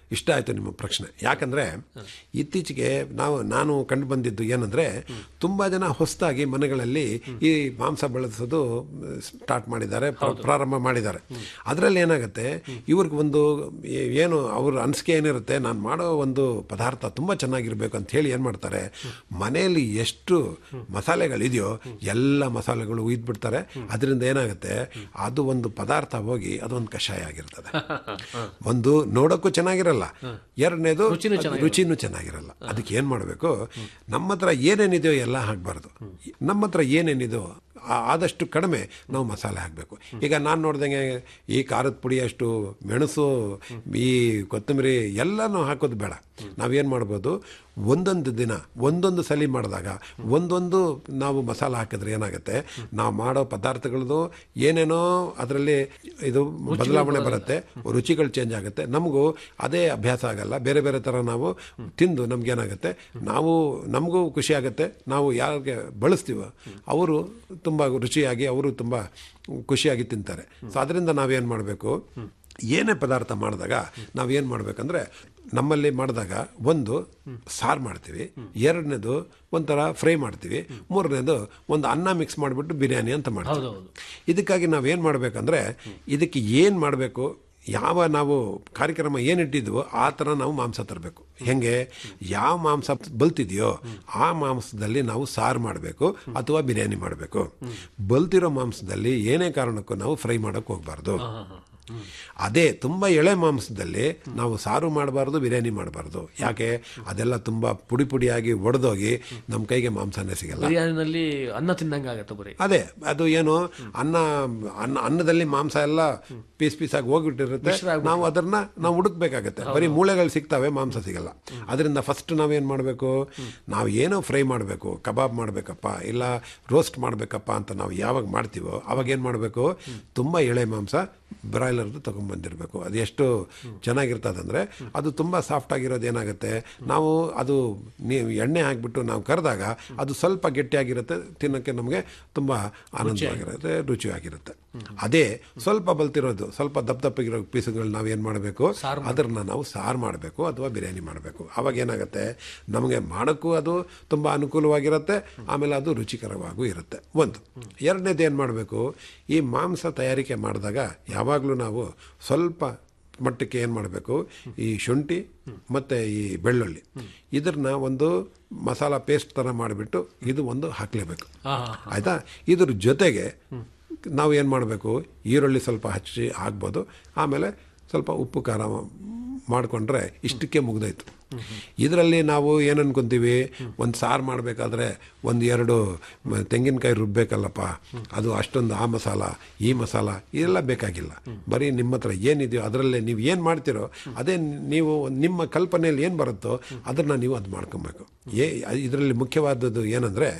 ಇಷ್ಟ ಆಯಿತು ನಿಮ್ಮ ಪ್ರಶ್ನೆ ಯಾಕಂದರೆ ಇತ್ತೀಚೆಗೆ ನಾವು ನಾನು ಕಂಡು ಬಂದಿದ್ದು ಏನಂದರೆ ತುಂಬ ಜನ ಹೊಸದಾಗಿ ಮನೆಗಳಲ್ಲಿ ಈ ಮಾಂಸ ಬಳಸೋದು ಸ್ಟಾರ್ಟ್ ಮಾಡಿದ್ದಾರೆ ಪ್ರ- ಪ್ರಾರಂಭ ಮಾಡಿದ್ದಾರೆ ಅದರಲ್ಲಿ ಏನಾಗುತ್ತೆ ಇವ್ರಿಗೆ ಒಂದು ಏ- ಏನು ಅವ್ರ ಅನಿಸಿಕೆ ಏನಿರುತ್ತೆ ನಾನು ಮಾಡೋ ಒಂದು ಪದಾರ್ಥ ತುಂಬ ಚೆನ್ನಾಗಿರ್ಬೇಕು ಅಂತ ಹೇಳಿ ಏನು ಮಾಡ್ತಾರೆ ಮನೆಯಲ್ಲಿ ಎಷ್ಟು ಮಸಾಲೆಗಳಿದೆಯೋ ಎಲ್ಲ ಮಸಾಲೆಗಳು ಉಯ್ದ್ಬಿಡ್ತಾರೆ ಅದರಿಂದ ಏನಾಗುತ್ತೆ ಅದು ಒಂದು ಪದಾರ್ಥ ಹೋಗಿ ಅದೊಂದು ಕಷಾಯ ಆಗಿರ್ತದೆ ಒಂದು ನೋಡೋಕ್ಕೂ ಚೆನ್ನಾಗಿರಲ್ಲ ಎರಡನೇದು ಅದು ರುಚಿನೂ ಚೆನ್ನಾಗಿರಲ್ಲ ಅದಕ್ಕೆ ಏನು ಮಾಡಬೇಕು ನಮ್ಮ ಹತ್ರ ಏನೇನಿದೆಯೋ ಎಲ್ಲ ಹಾಕಬಾರ್ದು ನಮ್ಮ ಹತ್ರ ಏನೇನಿದೆಯೋ ಆ- ಆದಷ್ಟು ಕಡಿಮೆ ನಾವು ಮಸಾಲೆ ಹಾಕಬೇಕು ಈಗ ನಾನು ನೋಡ್ದಂಗೆ ಈ ಖಾರದ ಪುಡಿ ಅಷ್ಟು ಮೆಣಸು ಈ ಕೊತ್ತಂಬರಿ ಎಲ್ಲನೂ ಹಾಕೋದು ಬೇಡ ನಾವೇನು ಮಾಡ್ಬೋದು ಒಂದೊಂದು ದಿನ ಒಂದೊಂದು ಸಲಿ ಮಾಡಿದಾಗ ಒಂದೊಂದು ನಾವು ಮಸಾಲೆ ಹಾಕಿದ್ರೆ ಏನಾಗುತ್ತೆ ನಾವು ಮಾಡೋ ಪದಾರ್ಥಗಳದ್ದು ಏನೇನೋ ಅದರಲ್ಲಿ ಇದು ಬದಲಾವಣೆ ಬರುತ್ತೆ ರುಚಿಗಳು ಚೇಂಜ್ ಆಗುತ್ತೆ ನಮಗೂ ಅದೇ ಅಭ್ಯಾಸ ಆಗಲ್ಲ ಬೇರೆ ಬೇರೆ ಥರ ನಾವು ತಿಂದು ನಮಗೇನಾಗುತ್ತೆ ನಾವು ನಮಗೂ ಖುಷಿ ಆಗುತ್ತೆ ನಾವು ಯಾರಿಗೆ ಬಳಸ್ತೀವೋ ಅವರು ತುಂಬ ರುಚಿಯಾಗಿ ಅವರು ತುಂಬ ಖುಷಿಯಾಗಿ ತಿಂತಾರೆ ಸೊ ಅದರಿಂದ ನಾವೇನು ಮಾಡಬೇಕು ಏನೇ ಪದಾರ್ಥ ಮಾಡಿದಾಗ ನಾವೇನು ಮಾಡಬೇಕಂದ್ರೆ ನಮ್ಮಲ್ಲಿ ಮಾಡಿದಾಗ ಒಂದು ಸಾರು ಮಾಡ್ತೀವಿ ಎರಡನೇದು ಒಂಥರ ಫ್ರೈ ಮಾಡ್ತೀವಿ ಮೂರನೇದು ಒಂದು ಅನ್ನ ಮಿಕ್ಸ್ ಮಾಡಿಬಿಟ್ಟು ಬಿರಿಯಾನಿ ಅಂತ ಮಾಡ್ತೀವಿ ಇದಕ್ಕಾಗಿ ನಾವೇನು ಮಾಡಬೇಕಂದ್ರೆ ಇದಕ್ಕೆ ಏನು ಮಾಡಬೇಕು ಯಾವ ನಾವು ಕಾರ್ಯಕ್ರಮ ಏನಿಟ್ಟಿದ್ವೋ ಆ ಥರ ನಾವು ಮಾಂಸ ತರಬೇಕು ಹೆಂಗೆ ಯಾವ ಮಾಂಸ ಬಲ್ತಿದೆಯೋ ಆ ಮಾಂಸದಲ್ಲಿ ನಾವು ಸಾರು ಮಾಡಬೇಕು ಅಥವಾ ಬಿರಿಯಾನಿ ಮಾಡಬೇಕು ಬಲ್ತಿರೋ ಮಾಂಸದಲ್ಲಿ ಏನೇ ಕಾರಣಕ್ಕೂ ನಾವು ಫ್ರೈ ಮಾಡೋಕ್ಕೆ ಹೋಗಬಾರ್ದು ಅದೇ ತುಂಬ ಎಳೆ ಮಾಂಸದಲ್ಲಿ ನಾವು ಸಾರು ಮಾಡಬಾರ್ದು ಬಿರಿಯಾನಿ ಮಾಡಬಾರ್ದು ಯಾಕೆ ಅದೆಲ್ಲ ತುಂಬ ಪುಡಿ ಪುಡಿಯಾಗಿ ಒಡೆದೋಗಿ ನಮ್ಮ ಕೈಗೆ ಮಾಂಸನೇ ಸಿಗಲ್ಲ ಬಿರಿಯಾನಿನಲ್ಲಿ ಅನ್ನ ತಿಂದಂಗೆ ಆಗತ್ತೆ ಬರೀ ಅದೇ ಅದು ಏನು ಅನ್ನ ಅನ್ನ ಅನ್ನದಲ್ಲಿ ಮಾಂಸ ಎಲ್ಲ ಪೀಸ್ ಪೀಸ್ ಆಗಿ ಹೋಗ್ಬಿಟ್ಟಿರುತ್ತೆ ನಾವು ಅದನ್ನ ನಾವು ಹುಡುಕ್ಬೇಕಾಗತ್ತೆ ಬರೀ ಮೂಳೆಗಳು ಸಿಗ್ತವೆ ಮಾಂಸ ಸಿಗಲ್ಲ ಅದರಿಂದ ಫಸ್ಟ್ ನಾವೇನು ಮಾಡಬೇಕು ನಾವು ಏನೋ ಫ್ರೈ ಮಾಡಬೇಕು ಕಬಾಬ್ ಮಾಡಬೇಕಪ್ಪ ಇಲ್ಲ ರೋಸ್ಟ್ ಮಾಡಬೇಕಪ್ಪ ಅಂತ ನಾವು ಯಾವಾಗ ಮಾಡ್ತೀವೋ ಅವಾಗ ಏನು ಮಾಡಬೇಕು ತುಂಬ ಎಳೆ ಮಾಂಸ ಬ್ರಾಯ್ಲರ್ದು ತೊಗೊಂಬಂದಿರಬೇಕು ಅದು ಎಷ್ಟು ಚೆನ್ನಾಗಿರ್ತದೆ ಅಂದರೆ ಅದು ತುಂಬ ಸಾಫ್ಟ್ ಆಗಿರೋದು ಏನಾಗುತ್ತೆ ನಾವು ಅದು ನೀವು ಎಣ್ಣೆ ಹಾಕಿಬಿಟ್ಟು ನಾವು ಕರೆದಾಗ ಅದು ಸ್ವಲ್ಪ ಗಟ್ಟಿಯಾಗಿರುತ್ತೆ ತಿನ್ನೋಕ್ಕೆ ನಮಗೆ ತುಂಬ ಆನಂದವಾಗಿರುತ್ತೆ ರುಚಿಯಾಗಿರುತ್ತೆ ಅದೇ ಸ್ವಲ್ಪ ಬಲ್ತಿರೋದು ಸ್ವಲ್ಪ ದಪ್ಪ ದಪ್ಪಗಿರೋ ಪೀಸುಗಳು ನಾವೇನು ಮಾಡಬೇಕು ಅದನ್ನು ನಾವು ಸಾರು ಮಾಡಬೇಕು ಅಥವಾ ಬಿರಿಯಾನಿ ಮಾಡಬೇಕು ಅವಾಗ ಏನಾಗುತ್ತೆ ನಮಗೆ ಮಾಡೋಕ್ಕೂ ಅದು ತುಂಬ ಅನುಕೂಲವಾಗಿರುತ್ತೆ ಆಮೇಲೆ ಅದು ರುಚಿಕರವಾಗೂ ಇರುತ್ತೆ ಒಂದು ಎರಡನೇದು ಏನು ಮಾಡಬೇಕು ಈ ಮಾಂಸ ತಯಾರಿಕೆ ಮಾಡಿದಾಗ ಯಾವಾಗಲೂ ನಾವು ಸ್ವಲ್ಪ ಮಟ್ಟಕ್ಕೆ ಏನು ಮಾಡಬೇಕು ಈ ಶುಂಠಿ ಮತ್ತು ಈ ಬೆಳ್ಳುಳ್ಳಿ ಇದನ್ನ ಒಂದು ಮಸಾಲ ಪೇಸ್ಟ್ ಥರ ಮಾಡಿಬಿಟ್ಟು ಇದು ಒಂದು ಹಾಕಲೇಬೇಕು ಆಯಿತಾ ಇದ್ರ ಜೊತೆಗೆ ನಾವು ಏನು ಮಾಡಬೇಕು ಈರುಳ್ಳಿ ಸ್ವಲ್ಪ ಹಚ್ಚಿ ಹಾಕ್ಬೋದು ಆಮೇಲೆ ಸ್ವಲ್ಪ ಉಪ್ಪು ಖಾರ ಮಾಡಿಕೊಂಡ್ರೆ ಇಷ್ಟಕ್ಕೆ ಮುಗ್ದೋಯ್ತು ಇದರಲ್ಲಿ ನಾವು ಏನು ಅನ್ಕೊಂತೀವಿ ಒಂದು ಸಾರು ಮಾಡಬೇಕಾದ್ರೆ ಒಂದು ಎರಡು ಮ- ತೆಂಗಿನಕಾಯಿ ರುಬ್ಬೇಕಲ್ಲಪ್ಪ ಅದು ಅಷ್ಟೊಂದು ಆ ಮಸಾಲ ಈ ಮಸಾಲ ಇದೆಲ್ಲ ಬೇಕಾಗಿಲ್ಲ ಬರೀ ನಿಮ್ಮ ಹತ್ರ ಏನಿದೆಯೋ ಅದರಲ್ಲೇ ನೀವು ಏನು ಮಾಡ್ತೀರೋ ಅದೇ ನೀವು ನಿಮ್ಮ ಕಲ್ಪನೆಯಲ್ಲಿ ಏನು ಬರುತ್ತೋ ಅದನ್ನು ನೀವು ಅದು ಮಾಡ್ಕೊಬೇಕು ಏ ಇದರಲ್ಲಿ ಮುಖ್ಯವಾದದ್ದು ಏನಂದರೆ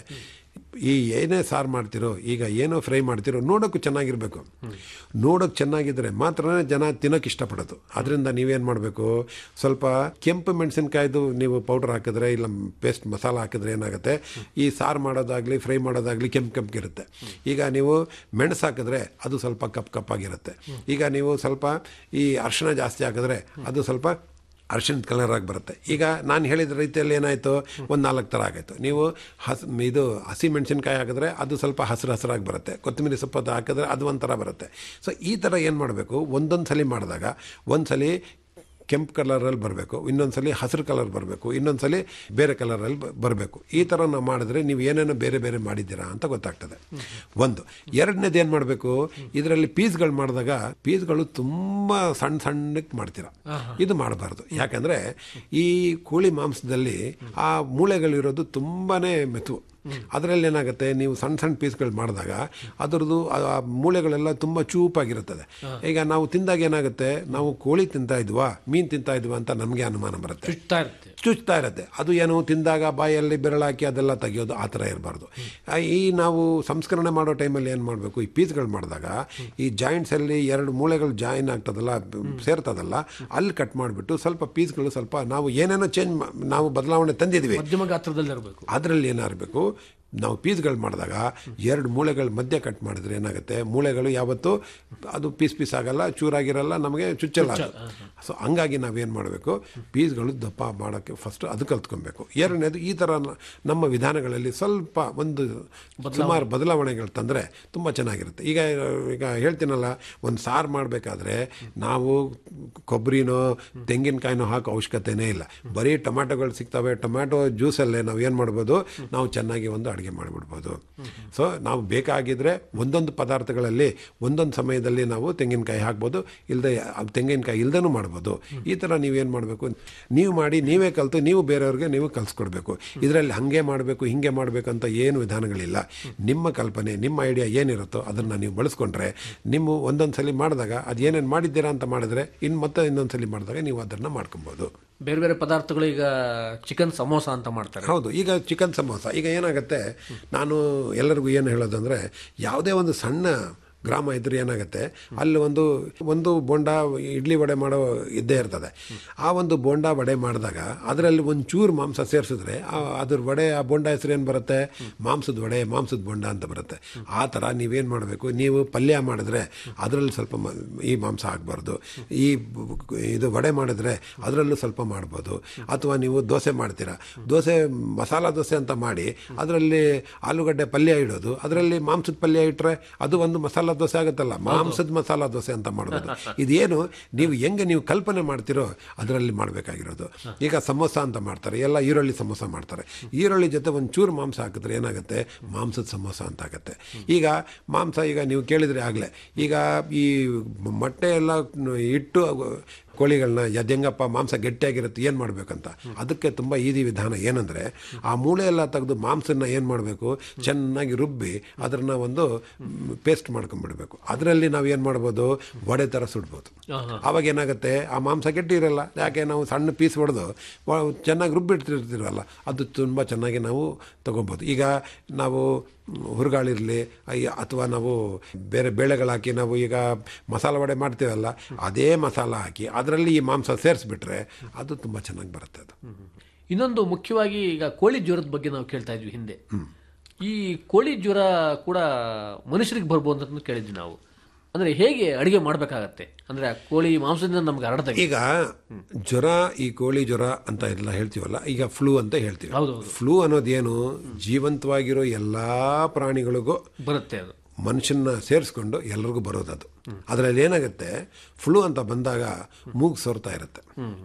ಈ ಏನೇ ಸಾರು ಮಾಡ್ತಿರೋ ಈಗ ಏನೋ ಫ್ರೈ ಮಾಡ್ತಿರೋ ನೋಡೋಕ್ಕೂ ಚೆನ್ನಾಗಿರಬೇಕು ನೋಡೋಕೆ ಚೆನ್ನಾಗಿದ್ರೆ ಮಾತ್ರ ಜನ ತಿನ್ನೋಕೆ ಇಷ್ಟಪಡೋದು ಅದರಿಂದ ನೀವೇನು ಮಾಡಬೇಕು ಸ್ವಲ್ಪ ಕೆಂಪು ಮೆಣಸಿನ್ಕಾಯ್ದು ನೀವು ಪೌಡ್ರ್ ಹಾಕಿದ್ರೆ ಇಲ್ಲ ಪೇಸ್ಟ್ ಮಸಾಲ ಹಾಕಿದ್ರೆ ಏನಾಗುತ್ತೆ ಈ ಸಾರು ಮಾಡೋದಾಗಲಿ ಫ್ರೈ ಮಾಡೋದಾಗಲಿ ಕೆಂಪು ಕೆಂಪಗಿರುತ್ತೆ ಈಗ ನೀವು ಮೆಣಸು ಹಾಕಿದ್ರೆ ಅದು ಸ್ವಲ್ಪ ಕಪ್ ಕಪ್ಪಾಗಿರುತ್ತೆ ಈಗ ನೀವು ಸ್ವಲ್ಪ ಈ ಅರಿಶಿಣ ಜಾಸ್ತಿ ಹಾಕಿದ್ರೆ ಅದು ಸ್ವಲ್ಪ ಅರ್ಶಿಣದ ಕಲರ್ ಆಗಿ ಬರುತ್ತೆ ಈಗ ನಾನು ಹೇಳಿದ ರೀತಿಯಲ್ಲಿ ಏನಾಯಿತು ಒಂದು ನಾಲ್ಕು ಥರ ಆಗಾಯಿತು ನೀವು ಹಸ್ ಇದು ಹಸಿ ಮೆಣಸಿನ್ಕಾಯಿ ಹಾಕಿದ್ರೆ ಅದು ಸ್ವಲ್ಪ ಹಸಿರು ಹಸಿರಾಗಿ ಬರುತ್ತೆ ಕೊತ್ತಂಬರಿ ಸೊಪ್ಪು ಅದು ಹಾಕಿದ್ರೆ ಅದು ಒಂಥರ ಬರುತ್ತೆ ಸೊ ಈ ಥರ ಏನು ಮಾಡಬೇಕು ಒಂದೊಂದು ಸಲ ಮಾಡಿದಾಗ ಒಂದು ಸಲ ಕೆಂಪು ಕಲರಲ್ಲಿ ಬರಬೇಕು ಇನ್ನೊಂದು ಸಲ ಹಸಿರು ಕಲರ್ ಬರಬೇಕು ಇನ್ನೊಂದು ಸಲ ಬೇರೆ ಕಲರಲ್ಲಿ ಬರಬೇಕು ಈ ಥರ ನಾವು ಮಾಡಿದ್ರೆ ನೀವು ಏನೇನೋ ಬೇರೆ ಬೇರೆ ಮಾಡಿದ್ದೀರಾ ಅಂತ ಗೊತ್ತಾಗ್ತದೆ ಒಂದು ಎರಡನೇದು ಏನು ಮಾಡಬೇಕು ಇದರಲ್ಲಿ ಪೀಸ್ಗಳು ಮಾಡಿದಾಗ ಪೀಸ್ಗಳು ತುಂಬ ಸಣ್ಣ ಸಣ್ಣಕ್ಕೆ ಮಾಡ್ತೀರಾ ಇದು ಮಾಡಬಾರ್ದು ಯಾಕಂದರೆ ಈ ಕೋಳಿ ಮಾಂಸದಲ್ಲಿ ಆ ಮೂಳೆಗಳಿರೋದು ತುಂಬಾ ಮೆತುವು ಅದರಲ್ಲಿ ಏನಾಗುತ್ತೆ ನೀವು ಸಣ್ಣ ಸಣ್ಣ ಪೀಸ್ಗಳು ಮಾಡಿದಾಗ ಅದರದ್ದು ಆ ಮೂಳೆಗಳೆಲ್ಲ ತುಂಬ ಚೂಪಾಗಿರುತ್ತದೆ ಈಗ ನಾವು ತಿಂದಾಗ ಏನಾಗುತ್ತೆ ನಾವು ಕೋಳಿ ತಿಂತಾ ಇದ್ವಾ ಮೀನು ತಿಂತಾ ಇದ್ವಾ ಅಂತ ನಮಗೆ ಅನುಮಾನ ಬರುತ್ತೆ ಚುಚ್ತಾ ಇರುತ್ತೆ ಚುಚ್ತಾ ಇರುತ್ತೆ ಅದು ಏನು ತಿಂದಾಗ ಬಾಯಲ್ಲಿ ಬೆರಳಾಕಿ ಅದೆಲ್ಲ ತೆಗಿಯೋದು ಆ ಥರ ಇರಬಾರ್ದು ಈ ನಾವು ಸಂಸ್ಕರಣೆ ಮಾಡೋ ಟೈಮಲ್ಲಿ ಏನು ಮಾಡಬೇಕು ಈ ಪೀಸ್ಗಳು ಮಾಡಿದಾಗ ಈ ಜಾಯಿಂಟ್ಸಲ್ಲಿ ಎರಡು ಮೂಳೆಗಳು ಜಾಯಿನ್ ಆಗ್ತದಲ್ಲ ಸೇರ್ತದಲ್ಲ ಅಲ್ಲಿ ಕಟ್ ಮಾಡಿಬಿಟ್ಟು ಸ್ವಲ್ಪ ಪೀಸ್ಗಳು ಸ್ವಲ್ಪ ನಾವು ಏನೇನೋ ಚೇಂಜ್ ನಾವು ಬದಲಾವಣೆ ತಂದಿದ್ವಿ ಮಧ್ಯಮ ಗಾತ್ರದಲ್ಲಿ ಇರಬೇಕು ಅದರಲ್ಲಿ ಏನಾಗಬೇಕು ನಾವು ಪೀಸ್ಗಳು ಮಾಡಿದಾಗ ಎರಡು ಮೂಳೆಗಳ ಮಧ್ಯೆ ಕಟ್ ಮಾಡಿದ್ರೆ ಏನಾಗುತ್ತೆ ಮೂಳೆಗಳು ಯಾವತ್ತೂ ಅದು ಪೀಸ್ ಪೀಸ್ ಆಗಲ್ಲ ಚೂರಾಗಿರಲ್ಲ ನಮಗೆ ಚುಚ್ಚಲ್ಲ ಅದು ಸೊ ಹಂಗಾಗಿ ನಾವೇನು ಮಾಡಬೇಕು ಪೀಸ್ಗಳು ದಪ್ಪ ಮಾಡೋಕ್ಕೆ ಫಸ್ಟ್ ಅದು ಕಲ್ತ್ಕೊಬೇಕು ಎರಡನೇದು ಈ ಥರ ನ- ನಮ್ಮ ವಿಧಾನಗಳಲ್ಲಿ ಸ್ವಲ್ಪ ಒಂದು ಸುಮಾರು ಬದಲಾವಣೆಗಳು ತಂದರೆ ತುಂಬ ಚೆನ್ನಾಗಿರುತ್ತೆ ಈಗ ಈಗ ಹೇಳ್ತೀನಲ್ಲ ಒಂದು ಸಾರು ಮಾಡಬೇಕಾದ್ರೆ ನಾವು ಕೊಬ್ಬರಿನೋ ತೆಂಗಿನಕಾಯಿನೋ ಹಾಕೋ ಅವಶ್ಯಕತೆನೇ ಇಲ್ಲ ಬರೀ ಟೊಮ್ಯಾಟೊಗಳು ಸಿಗ್ತವೆ ಟೊಮ್ಯಾಟೊ ಜ್ಯೂಸಲ್ಲೇ ನಾವು ಏನು ಮಾಡ್ಬೋದು ನಾವು ಚೆನ್ನಾಗಿ ಒಂದು ಅಡುಗೆ ಮಾಡಿಬಿಡ್ಬೋದು ಸೊ ನಾವು ಬೇಕಾಗಿದ್ದರೆ ಒಂದೊಂದು ಪದಾರ್ಥಗಳಲ್ಲಿ ಒಂದೊಂದು ಸಮಯದಲ್ಲಿ ನಾವು ತೆಂಗಿನಕಾಯಿ ಹಾಕ್ಬೋದು ಇಲ್ಲದೆ ತೆಂಗಿನಕಾಯಿ ಇಲ್ದೇನೂ ಮಾಡ್ಬೋದು ಈ ಥರ ನೀವೇನು ಮಾಡಬೇಕು ನೀವು ಮಾಡಿ ನೀವೇ ಕಲಿತು ನೀವು ಬೇರೆಯವ್ರಿಗೆ ನೀವು ಕಲಿಸ್ಕೊಡ್ಬೇಕು ಇದರಲ್ಲಿ ಹಾಗೆ ಮಾಡಬೇಕು ಹಿಂಗೆ ಮಾಡಬೇಕು ಅಂತ ಏನು ವಿಧಾನಗಳಿಲ್ಲ ನಿಮ್ಮ ಕಲ್ಪನೆ ನಿಮ್ಮ ಐಡಿಯಾ ಏನಿರುತ್ತೋ ಅದನ್ನು ನೀವು ಬಳಸ್ಕೊಂಡ್ರೆ ನಿಮ್ಮ ಒಂದೊಂದು ಸಲ ಮಾಡಿದಾಗ ಅದು ಏನೇನು ಮಾಡಿದ್ದೀರಾ ಅಂತ ಮಾಡಿದ್ರೆ ಇನ್ನು ಮತ್ತೆ ಇನ್ನೊಂದು ಸಲ ಮಾಡಿದಾಗ ನೀವು ಅದನ್ನು ಮಾಡ್ಕೊಬೋದು ಬೇರೆ ಬೇರೆ ಪದಾರ್ಥಗಳು ಈಗ ಚಿಕನ್ ಸಮೋಸ ಅಂತ ಮಾಡ್ತಾರೆ ಹೌದು ಈಗ ಚಿಕನ್ ಸಮೋಸ ಈಗ ಏನಾಗುತ್ತೆ ನಾನು ಎಲ್ಲರಿಗೂ ಏನು ಹೇಳೋದಂದರೆ ಯಾವುದೇ ಒಂದು ಸಣ್ಣ ಗ್ರಾಮ ಇದ್ರೆ ಏನಾಗುತ್ತೆ ಅಲ್ಲಿ ಒಂದು ಒಂದು ಬೋಂಡ ಇಡ್ಲಿ ವಡೆ ಮಾಡೋ ಇದ್ದೇ ಇರ್ತದೆ ಆ ಒಂದು ಬೋಂಡ ವಡೆ ಮಾಡಿದಾಗ ಅದರಲ್ಲಿ ಒಂದು ಚೂರು ಮಾಂಸ ಸೇರಿಸಿದ್ರೆ ಅದ್ರ ವಡೆ ಆ ಬೋಂಡ ಹೆಸರು ಏನು ಬರುತ್ತೆ ಮಾಂಸದ ವಡೆ ಮಾಂಸದ ಬೋಂಡ ಅಂತ ಬರುತ್ತೆ ಆ ಥರ ನೀವೇನು ಮಾಡಬೇಕು ನೀವು ಪಲ್ಯ ಮಾಡಿದ್ರೆ ಅದರಲ್ಲಿ ಸ್ವಲ್ಪ ಮ- ಈ ಮಾಂಸ ಆಗಬಾರ್ದು ಈ ಬ- ಇದು ವಡೆ ಮಾಡಿದ್ರೆ ಅದರಲ್ಲೂ ಸ್ವಲ್ಪ ಮಾಡ್ಬೋದು ಅಥವಾ ನೀವು ದೋಸೆ ಮಾಡ್ತೀರಾ ದೋಸೆ ಮಸಾಲ ದೋಸೆ ಅಂತ ಮಾಡಿ ಅದರಲ್ಲಿ ಆಲೂಗಡ್ಡೆ ಪಲ್ಯ ಇಡೋದು ಅದರಲ್ಲಿ ಮಾಂಸದ ಪಲ್ಯ ಇಟ್ಟರೆ ಅದು ಒಂದು ಮಸಾಲ ದೋಸೆ ಆಗುತ್ತಲ್ಲ ಮಾಂಸದ ಮಸಾಲ ದೋಸೆ ಅಂತ ಮಾಡ್ಬೋದು ಇದೇನು ನೀವು ಹೆಂಗೆ ನೀವು ಕಲ್ಪನೆ ಮಾಡ್ತಿರೋ ಅದರಲ್ಲಿ ಮಾಡಬೇಕಾಗಿರೋದು ಈಗ ಸಮೋಸ ಅಂತ ಮಾಡ್ತಾರೆ ಎಲ್ಲ ಈರುಳ್ಳಿ ಸಮೋಸ ಮಾಡ್ತಾರೆ ಈರುಳ್ಳಿ ಜೊತೆ ಒಂದು ಚೂರು ಮಾಂಸ ಹಾಕಿದ್ರೆ ಏನಾಗುತ್ತೆ ಮಾಂಸದ ಸಮೋಸ ಅಂತ ಆಗುತ್ತೆ ಈಗ ಮಾಂಸ ಈಗ ನೀವು ಕೇಳಿದರೆ ಆಗಲೇ ಈಗ ಈ ಮೊಟ್ಟೆ ಎಲ್ಲ ಇಟ್ಟು ಕೋಳಿಗಳನ್ನ ಹೆಂಗಪ್ಪ ಮಾಂಸ ಗಟ್ಟಿಯಾಗಿರುತ್ತೆ ಏನು ಮಾಡಬೇಕಂತ ಅದಕ್ಕೆ ತುಂಬ ಈಸಿ ವಿಧಾನ ಏನಂದರೆ ಆ ಮೂಳೆ ಎಲ್ಲ ತೆಗೆದು ಮಾಂಸನ ಏನು ಮಾಡಬೇಕು ಚೆನ್ನಾಗಿ ರುಬ್ಬಿ ಅದನ್ನು ಒಂದು ಪೇಸ್ಟ್ ಮಾಡ್ಕೊಂಡ್ಬಿಡ್ಬೇಕು ಅದರಲ್ಲಿ ನಾವು ಏನು ಮಾಡ್ಬೋದು ವಡೆ ಥರ ಸುಡ್ಬೋದು ಆವಾಗ ಏನಾಗುತ್ತೆ ಆ ಮಾಂಸ ಗಟ್ಟಿ ಇರಲ್ಲ ಯಾಕೆ ನಾವು ಸಣ್ಣ ಪೀಸ್ ಹೊಡೆದು ಚೆನ್ನಾಗಿ ರುಬ್ಬಿಟ್ಟಿರ್ತೀವಲ್ಲ ಅದು ತುಂಬ ಚೆನ್ನಾಗಿ ನಾವು ತಗೊಬೋದು ಈಗ ನಾವು ಹುರುಗಾಳಿರಲಿ ಅಥವಾ ನಾವು ಬೇರೆ ಬೇಳೆಗಳು ಹಾಕಿ ನಾವು ಈಗ ಮಸಾಲ ವಡೆ ಮಾಡ್ತೀವಲ್ಲ ಅದೇ ಮಸಾಲ ಹಾಕಿ ಅದರಲ್ಲಿ ಈ ಮಾಂಸ ಸೇರಿಸ್ಬಿಟ್ರೆ ಅದು ತುಂಬ ಚೆನ್ನಾಗಿ ಬರುತ್ತೆ ಅದು ಇನ್ನೊಂದು ಮುಖ್ಯವಾಗಿ ಈಗ ಕೋಳಿ ಜ್ವರದ ಬಗ್ಗೆ ನಾವು ಕೇಳ್ತಾ ಇದ್ವಿ ಹಿಂದೆ ಈ ಕೋಳಿ ಜ್ವರ ಕೂಡ ಮನುಷ್ಯರಿಗೆ ಬರ್ಬೋದು ಅಂತ ಕೇಳಿದ್ವಿ ನಾವು ಅಂದ್ರೆ ಹೇಗೆ ಅಡಿಗೆ ಮಾಡ್ಬೇಕಾಗತ್ತೆ ಅಂದ್ರೆ ಆ ಕೋಳಿ ಮಾಂಸದಿಂದ ನಮ್ಗೆ ಹರಡ್ದಾಗ ಈಗ ಜ್ವರ ಈ ಕೋಳಿ ಜ್ವರ ಅಂತ ಎಲ್ಲ ಹೇಳ್ತೀವಲ್ಲ ಈಗ ಫ್ಲೂ ಅಂತ ಹೇಳ್ತೀವಿ ಫ್ಲೂ ಅನ್ನೋದೇನು ಜೀವಂತವಾಗಿರೋ ಎಲ್ಲಾ ಪ್ರಾಣಿಗಳಿಗೂ ಬರುತ್ತೆ ಅದು ಮನುಷ್ಯನ ಸೇರಿಸ್ಕೊಂಡು ಎಲ್ರಿಗೂ ಬರೋದು ಅದು ಅದರಲ್ಲಿ ಏನಾಗುತ್ತೆ ಫ್ಲೂ ಅಂತ ಬಂದಾಗ ಮೂಗು ಸೋರ್ತಾ ಇರುತ್ತೆ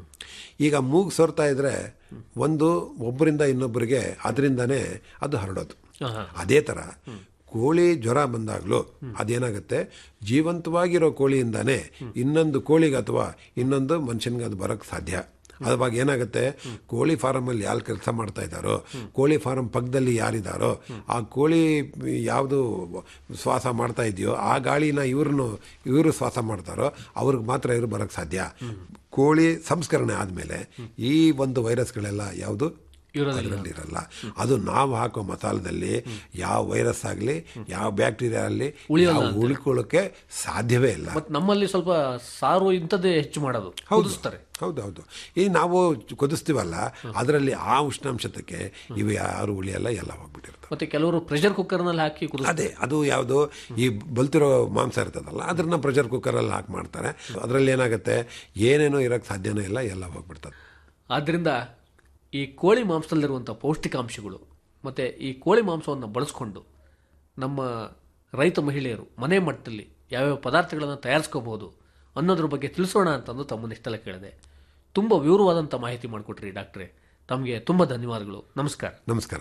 ಈಗ ಮೂಗು ಸೋರ್ತಾ ಇದ್ರೆ ಒಂದು ಒಬ್ಬರಿಂದ ಇನ್ನೊಬ್ಬರಿಗೆ ಅದರಿಂದನೇ ಅದು ಹರಡೋದು ಅದೇ ಥರ ಕೋಳಿ ಜ್ವರ ಬಂದಾಗಲೂ ಅದೇನಾಗುತ್ತೆ ಜೀವಂತವಾಗಿರೋ ಕೋಳಿಯಿಂದಾನೇ ಇನ್ನೊಂದು ಕೋಳಿಗೆ ಅಥವಾ ಇನ್ನೊಂದು ಮನುಷ್ಯನಿಗೆ ಅದು ಬರೋಕ್ಕೆ ಸಾಧ್ಯ ಅವಾಗ ಏನಾಗುತ್ತೆ ಕೋಳಿ ಫಾರಮಲ್ಲಿ ಯಾರು ಕೆಲಸ ಮಾಡ್ತಾ ಇದ್ದಾರೋ ಕೋಳಿ ಫಾರಂ ಪಕ್ಕದಲ್ಲಿ ಯಾರಿದ್ದಾರೋ ಆ ಕೋಳಿ ಯಾವುದು ಶ್ವಾಸ ಮಾಡ್ತಾ ಇದೆಯೋ ಆ ಗಾಳಿನ ಇವ್ರನ್ನು ಇವರು ಶ್ವಾಸ ಮಾಡ್ತಾರೋ ಅವ್ರಿಗೆ ಮಾತ್ರ ಇವರು ಬರೋಕ್ಕೆ ಸಾಧ್ಯ ಕೋಳಿ ಸಂಸ್ಕರಣೆ ಆದಮೇಲೆ ಈ ಒಂದು ವೈರಸ್ಗಳೆಲ್ಲ ಯಾವುದು ಅದರಲ್ಲಿ ಇರಲ್ಲ ಅದು ನಾವು ಹಾಕೋ ಮಸಾಲದಲ್ಲಿ ಯಾವ ವೈರಸ್ ಆಗಲಿ ಯಾವ ಬ್ಯಾಕ್ಟೀರಿಯಾ ಆಗಲಿ ಉಳ್ಕೊಳ್ಳೋಕೆ ಸಾಧ್ಯವೇ ಇಲ್ಲ ಮತ್ತೆ ನಮ್ಮಲ್ಲಿ ಸ್ವಲ್ಪ ಸಾರು ಇಂಥದ್ದೇ ಹೆಚ್ಚು ಮಾಡೋದು ಕುದಿಸ್ತಾರೆ ಹೌದೌದು ಈ ನಾವು ಕುದಿಸ್ತೀವಲ್ಲ ಅದರಲ್ಲಿ ಆ ಉಷ್ಣಾಂಶತಕ್ಕೆ ಇವು ಯಾರು ಉಳಿಯಲ್ಲ ಎಲ್ಲ ಹೋಗ್ಬಿಟ್ಟಿರ್ತವೆ ಮತ್ತೆ ಕೆಲವರು ಪ್ರೆಷರ್ ಕುಕ್ಕರ್ನಲ್ಲಿ ಹಾಕಿ ಕುದಿಸ್ತಾರೆ ಅದೇ ಅದು ಯಾವುದು ಈ ಬಲ್ತಿರೋ ಮಾಂಸ ಇರ್ತದಲ್ಲ ಅದನ್ನ ಪ್ರೆಷರ್ ಕುಕ್ಕರಲ್ಲಿ ಹಾಕಿ ಮಾಡ್ತಾರೆ ಅದರಲ್ಲಿ ಏನಾಗುತ್ತೆ ಏನೇನೋ ಇರೋಕ್ಕೆ ಸಾಧ್ಯನೇ ಇಲ್ಲ ಎಲ್ಲ ಹೋಗ್ಬಿಡ್ತದೆ ಆದ್ದರಿಂದ ಈ ಕೋಳಿ ಮಾಂಸದಲ್ಲಿರುವಂಥ ಪೌಷ್ಟಿಕಾಂಶಗಳು ಮತ್ತು ಈ ಕೋಳಿ ಮಾಂಸವನ್ನು ಬಳಸ್ಕೊಂಡು ನಮ್ಮ ರೈತ ಮಹಿಳೆಯರು ಮನೆ ಮಟ್ಟದಲ್ಲಿ ಯಾವ್ಯಾವ ಪದಾರ್ಥಗಳನ್ನು ತಯಾರಿಸ್ಕೋಬಹುದು ಅನ್ನೋದ್ರ ಬಗ್ಗೆ ತಿಳಿಸೋಣ ಅಂತಂದು ತಮ್ಮನ್ನ ಇಷ್ಟೆಲ್ಲ ಕೇಳಿದೆ ತುಂಬ ವಿವರವಾದಂಥ ಮಾಹಿತಿ ಮಾಡಿಕೊಟ್ರಿ ಡಾಕ್ಟ್ರೆ ತಮಗೆ ತುಂಬ ಧನ್ಯವಾದಗಳು ನಮಸ್ಕಾರ ನಮಸ್ಕಾರ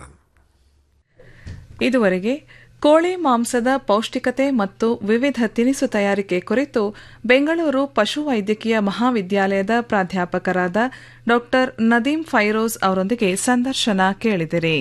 ಇದುವರೆಗೆ ಕೋಳಿ ಮಾಂಸದ ಪೌಷ್ಟಿಕತೆ ಮತ್ತು ವಿವಿಧ ತಿನಿಸು ತಯಾರಿಕೆ ಕುರಿತು ಬೆಂಗಳೂರು ಪಶುವೈದ್ಯಕೀಯ ಮಹಾವಿದ್ಯಾಲಯದ ಪ್ರಾಧ್ಯಾಪಕರಾದ ಡಾ ನದೀಂ ಫೈರೋಜ್ ಅವರೊಂದಿಗೆ ಸಂದರ್ಶನ ಕೇಳಿದಿರಿ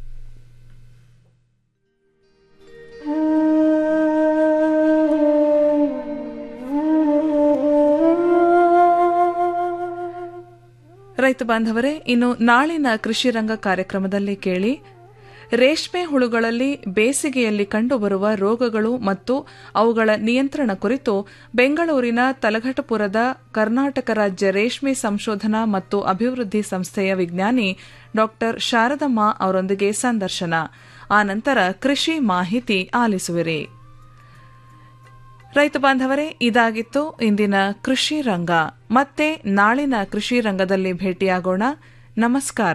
ರೈತ ಬಾಂಧವರೇ ಇನ್ನು ನಾಳಿನ ಕೃಷಿ ರಂಗ ಕಾರ್ಯಕ್ರಮದಲ್ಲಿ ಕೇಳಿ ರೇಷ್ಮೆ ಹುಳುಗಳಲ್ಲಿ ಬೇಸಿಗೆಯಲ್ಲಿ ಕಂಡುಬರುವ ರೋಗಗಳು ಮತ್ತು ಅವುಗಳ ನಿಯಂತ್ರಣ ಕುರಿತು ಬೆಂಗಳೂರಿನ ತಲಘಟಪುರದ ಕರ್ನಾಟಕ ರಾಜ್ಯ ರೇಷ್ಮೆ ಸಂಶೋಧನಾ ಮತ್ತು ಅಭಿವೃದ್ಧಿ ಸಂಸ್ಥೆಯ ವಿಜ್ಞಾನಿ ಡಾ ಶಾರದಮ್ಮ ಅವರೊಂದಿಗೆ ಸಂದರ್ಶನ ಆನಂತರ ಕೃಷಿ ಮಾಹಿತಿ ಆಲಿಸುವಿರಿ ರೈತ ಬಾಂಧವರೇ ಇದಾಗಿತ್ತು ಇಂದಿನ ಕೃಷಿ ರಂಗ ಮತ್ತೆ ನಾಳಿನ ಕೃಷಿ ರಂಗದಲ್ಲಿ ಭೇಟಿಯಾಗೋಣ ನಮಸ್ಕಾರ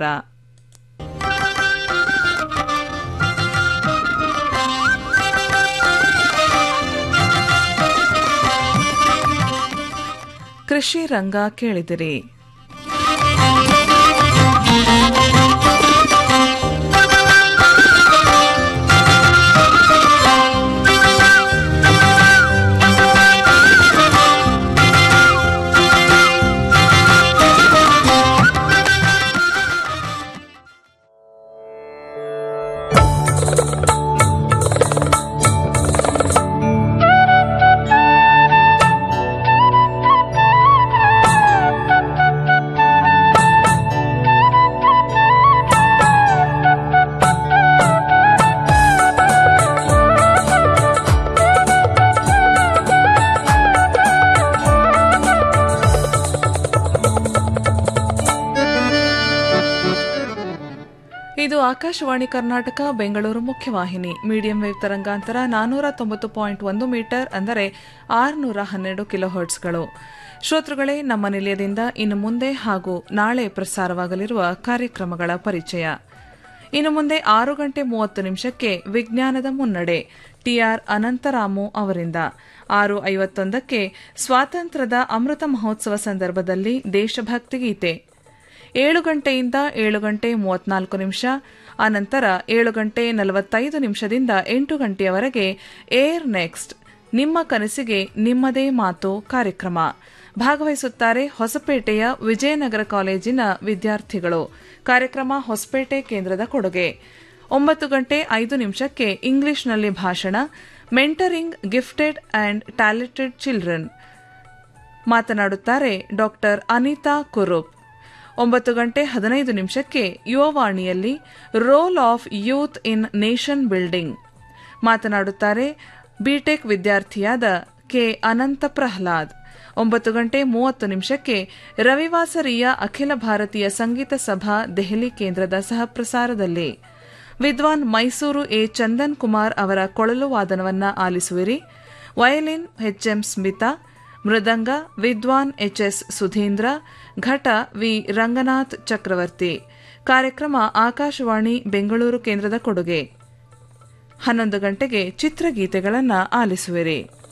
ಕೃಷಿ ರಂಗ ಕೇಳಿದಿರಿ ಇದು ಆಕಾಶವಾಣಿ ಕರ್ನಾಟಕ ಬೆಂಗಳೂರು ಮುಖ್ಯವಾಹಿನಿ ಮೀಡಿಯಂ ವೇವ್ ತರಂಗಾಂತರ ನಾನೂರ ತೊಂಬತ್ತು ಪಾಯಿಂಟ್ ಒಂದು ಮೀಟರ್ ಅಂದರೆ ಆರುನೂರ ಹನ್ನೆರಡು ಕಿಲೋಹರ್ಟ್ಸ್ಗಳು ಶ್ರೋತೃಗಳೇ ನಮ್ಮ ನಿಲಯದಿಂದ ಇನ್ನು ಮುಂದೆ ಹಾಗೂ ನಾಳೆ ಪ್ರಸಾರವಾಗಲಿರುವ ಕಾರ್ಯಕ್ರಮಗಳ ಪರಿಚಯ ಇನ್ನು ಮುಂದೆ ಆರು ಗಂಟೆ ಮೂವತ್ತು ನಿಮಿಷಕ್ಕೆ ವಿಜ್ಞಾನದ ಮುನ್ನಡೆ ಟಿಆರ್ ಅನಂತರಾಮು ಅವರಿಂದ ಆರು ಐವತ್ತೊಂದಕ್ಕೆ ಸ್ವಾತಂತ್ರ್ಯದ ಅಮೃತ ಮಹೋತ್ಸವ ಸಂದರ್ಭದಲ್ಲಿ ದೇಶಭಕ್ತಿ ಗೀತೆ ಏಳು ಗಂಟೆಯಿಂದ ಏಳು ಗಂಟೆ ಮೂವತ್ನಾಲ್ಕು ನಿಮಿಷ ಅನಂತರ ಏಳು ಗಂಟೆ ನಲವತ್ತೈದು ನಿಮಿಷದಿಂದ ಎಂಟು ಗಂಟೆಯವರೆಗೆ ಏರ್ ನೆಕ್ಸ್ಟ್ ನಿಮ್ಮ ಕನಸಿಗೆ ನಿಮ್ಮದೇ ಮಾತು ಕಾರ್ಯಕ್ರಮ ಭಾಗವಹಿಸುತ್ತಾರೆ ಹೊಸಪೇಟೆಯ ವಿಜಯನಗರ ಕಾಲೇಜಿನ ವಿದ್ಯಾರ್ಥಿಗಳು ಕಾರ್ಯಕ್ರಮ ಹೊಸಪೇಟೆ ಕೇಂದ್ರದ ಕೊಡುಗೆ ಒಂಬತ್ತು ಗಂಟೆ ಐದು ನಿಮಿಷಕ್ಕೆ ಇಂಗ್ಲಿಷ್ನಲ್ಲಿ ಭಾಷಣ mentoring gifted and talented children ಮಾತನಾಡುತ್ತಾರೆ ಡಾಕ್ಟರ್ ಅನಿತಾ ಕುರುಪ್ ಒಂಬತ್ತು ಗಂಟೆ ಹದಿನೈದು ನಿಮಿಷಕ್ಕೆ ಯುವವಾಣಿಯಲ್ಲಿ role of youth in nation building ಮಾತನಾಡುತ್ತಾರೆ ಬಿಟೆಕ್ ವಿದ್ಯಾರ್ಥಿಯಾದ ಕೆ ಅನಂತ ಪ್ರಹ್ಲಾದ್ ಒಂಬತ್ತು ಗಂಟೆ ಮೂವತ್ತು ನಿಮಿಷಕ್ಕೆ ರವಿವಾಸರಿಯ ಅಖಿಲ ಭಾರತೀಯ ಸಂಗೀತ ಸಭಾ ದೆಹಲಿ ಕೇಂದ್ರದ ಸಹಪ್ರಸಾರದಲ್ಲಿ ವಿದ್ವಾನ್ ಮೈಸೂರು ಎ ಚಂದನ್ ಕುಮಾರ್ ಅವರ ಕೊಳಲು ವಾದನವನ್ನ ಆಲಿಸುವಿರಿ ವಯಲಿನ್ ಎಚ್ಎಂ ಸ್ಮಿತಾ ಮೃದಂಗ ವಿದ್ವಾನ್ ಎಚ್ಎಸ್ ಸುಧೀಂದ್ರ ಘಟ ವಿ ರಂಗನಾಥ್ ಚಕ್ರವರ್ತಿ ಕಾರ್ಯಕ್ರಮ ಆಕಾಶವಾಣಿ ಬೆಂಗಳೂರು ಕೇಂದ್ರದ ಕೊಡುಗೆ ಹನ್ನೊಂದು ಗಂಟೆಗೆ ಚಿತ್ರಗೀತೆಗಳನ್ನು ಆಲಿಸುವಿರಿ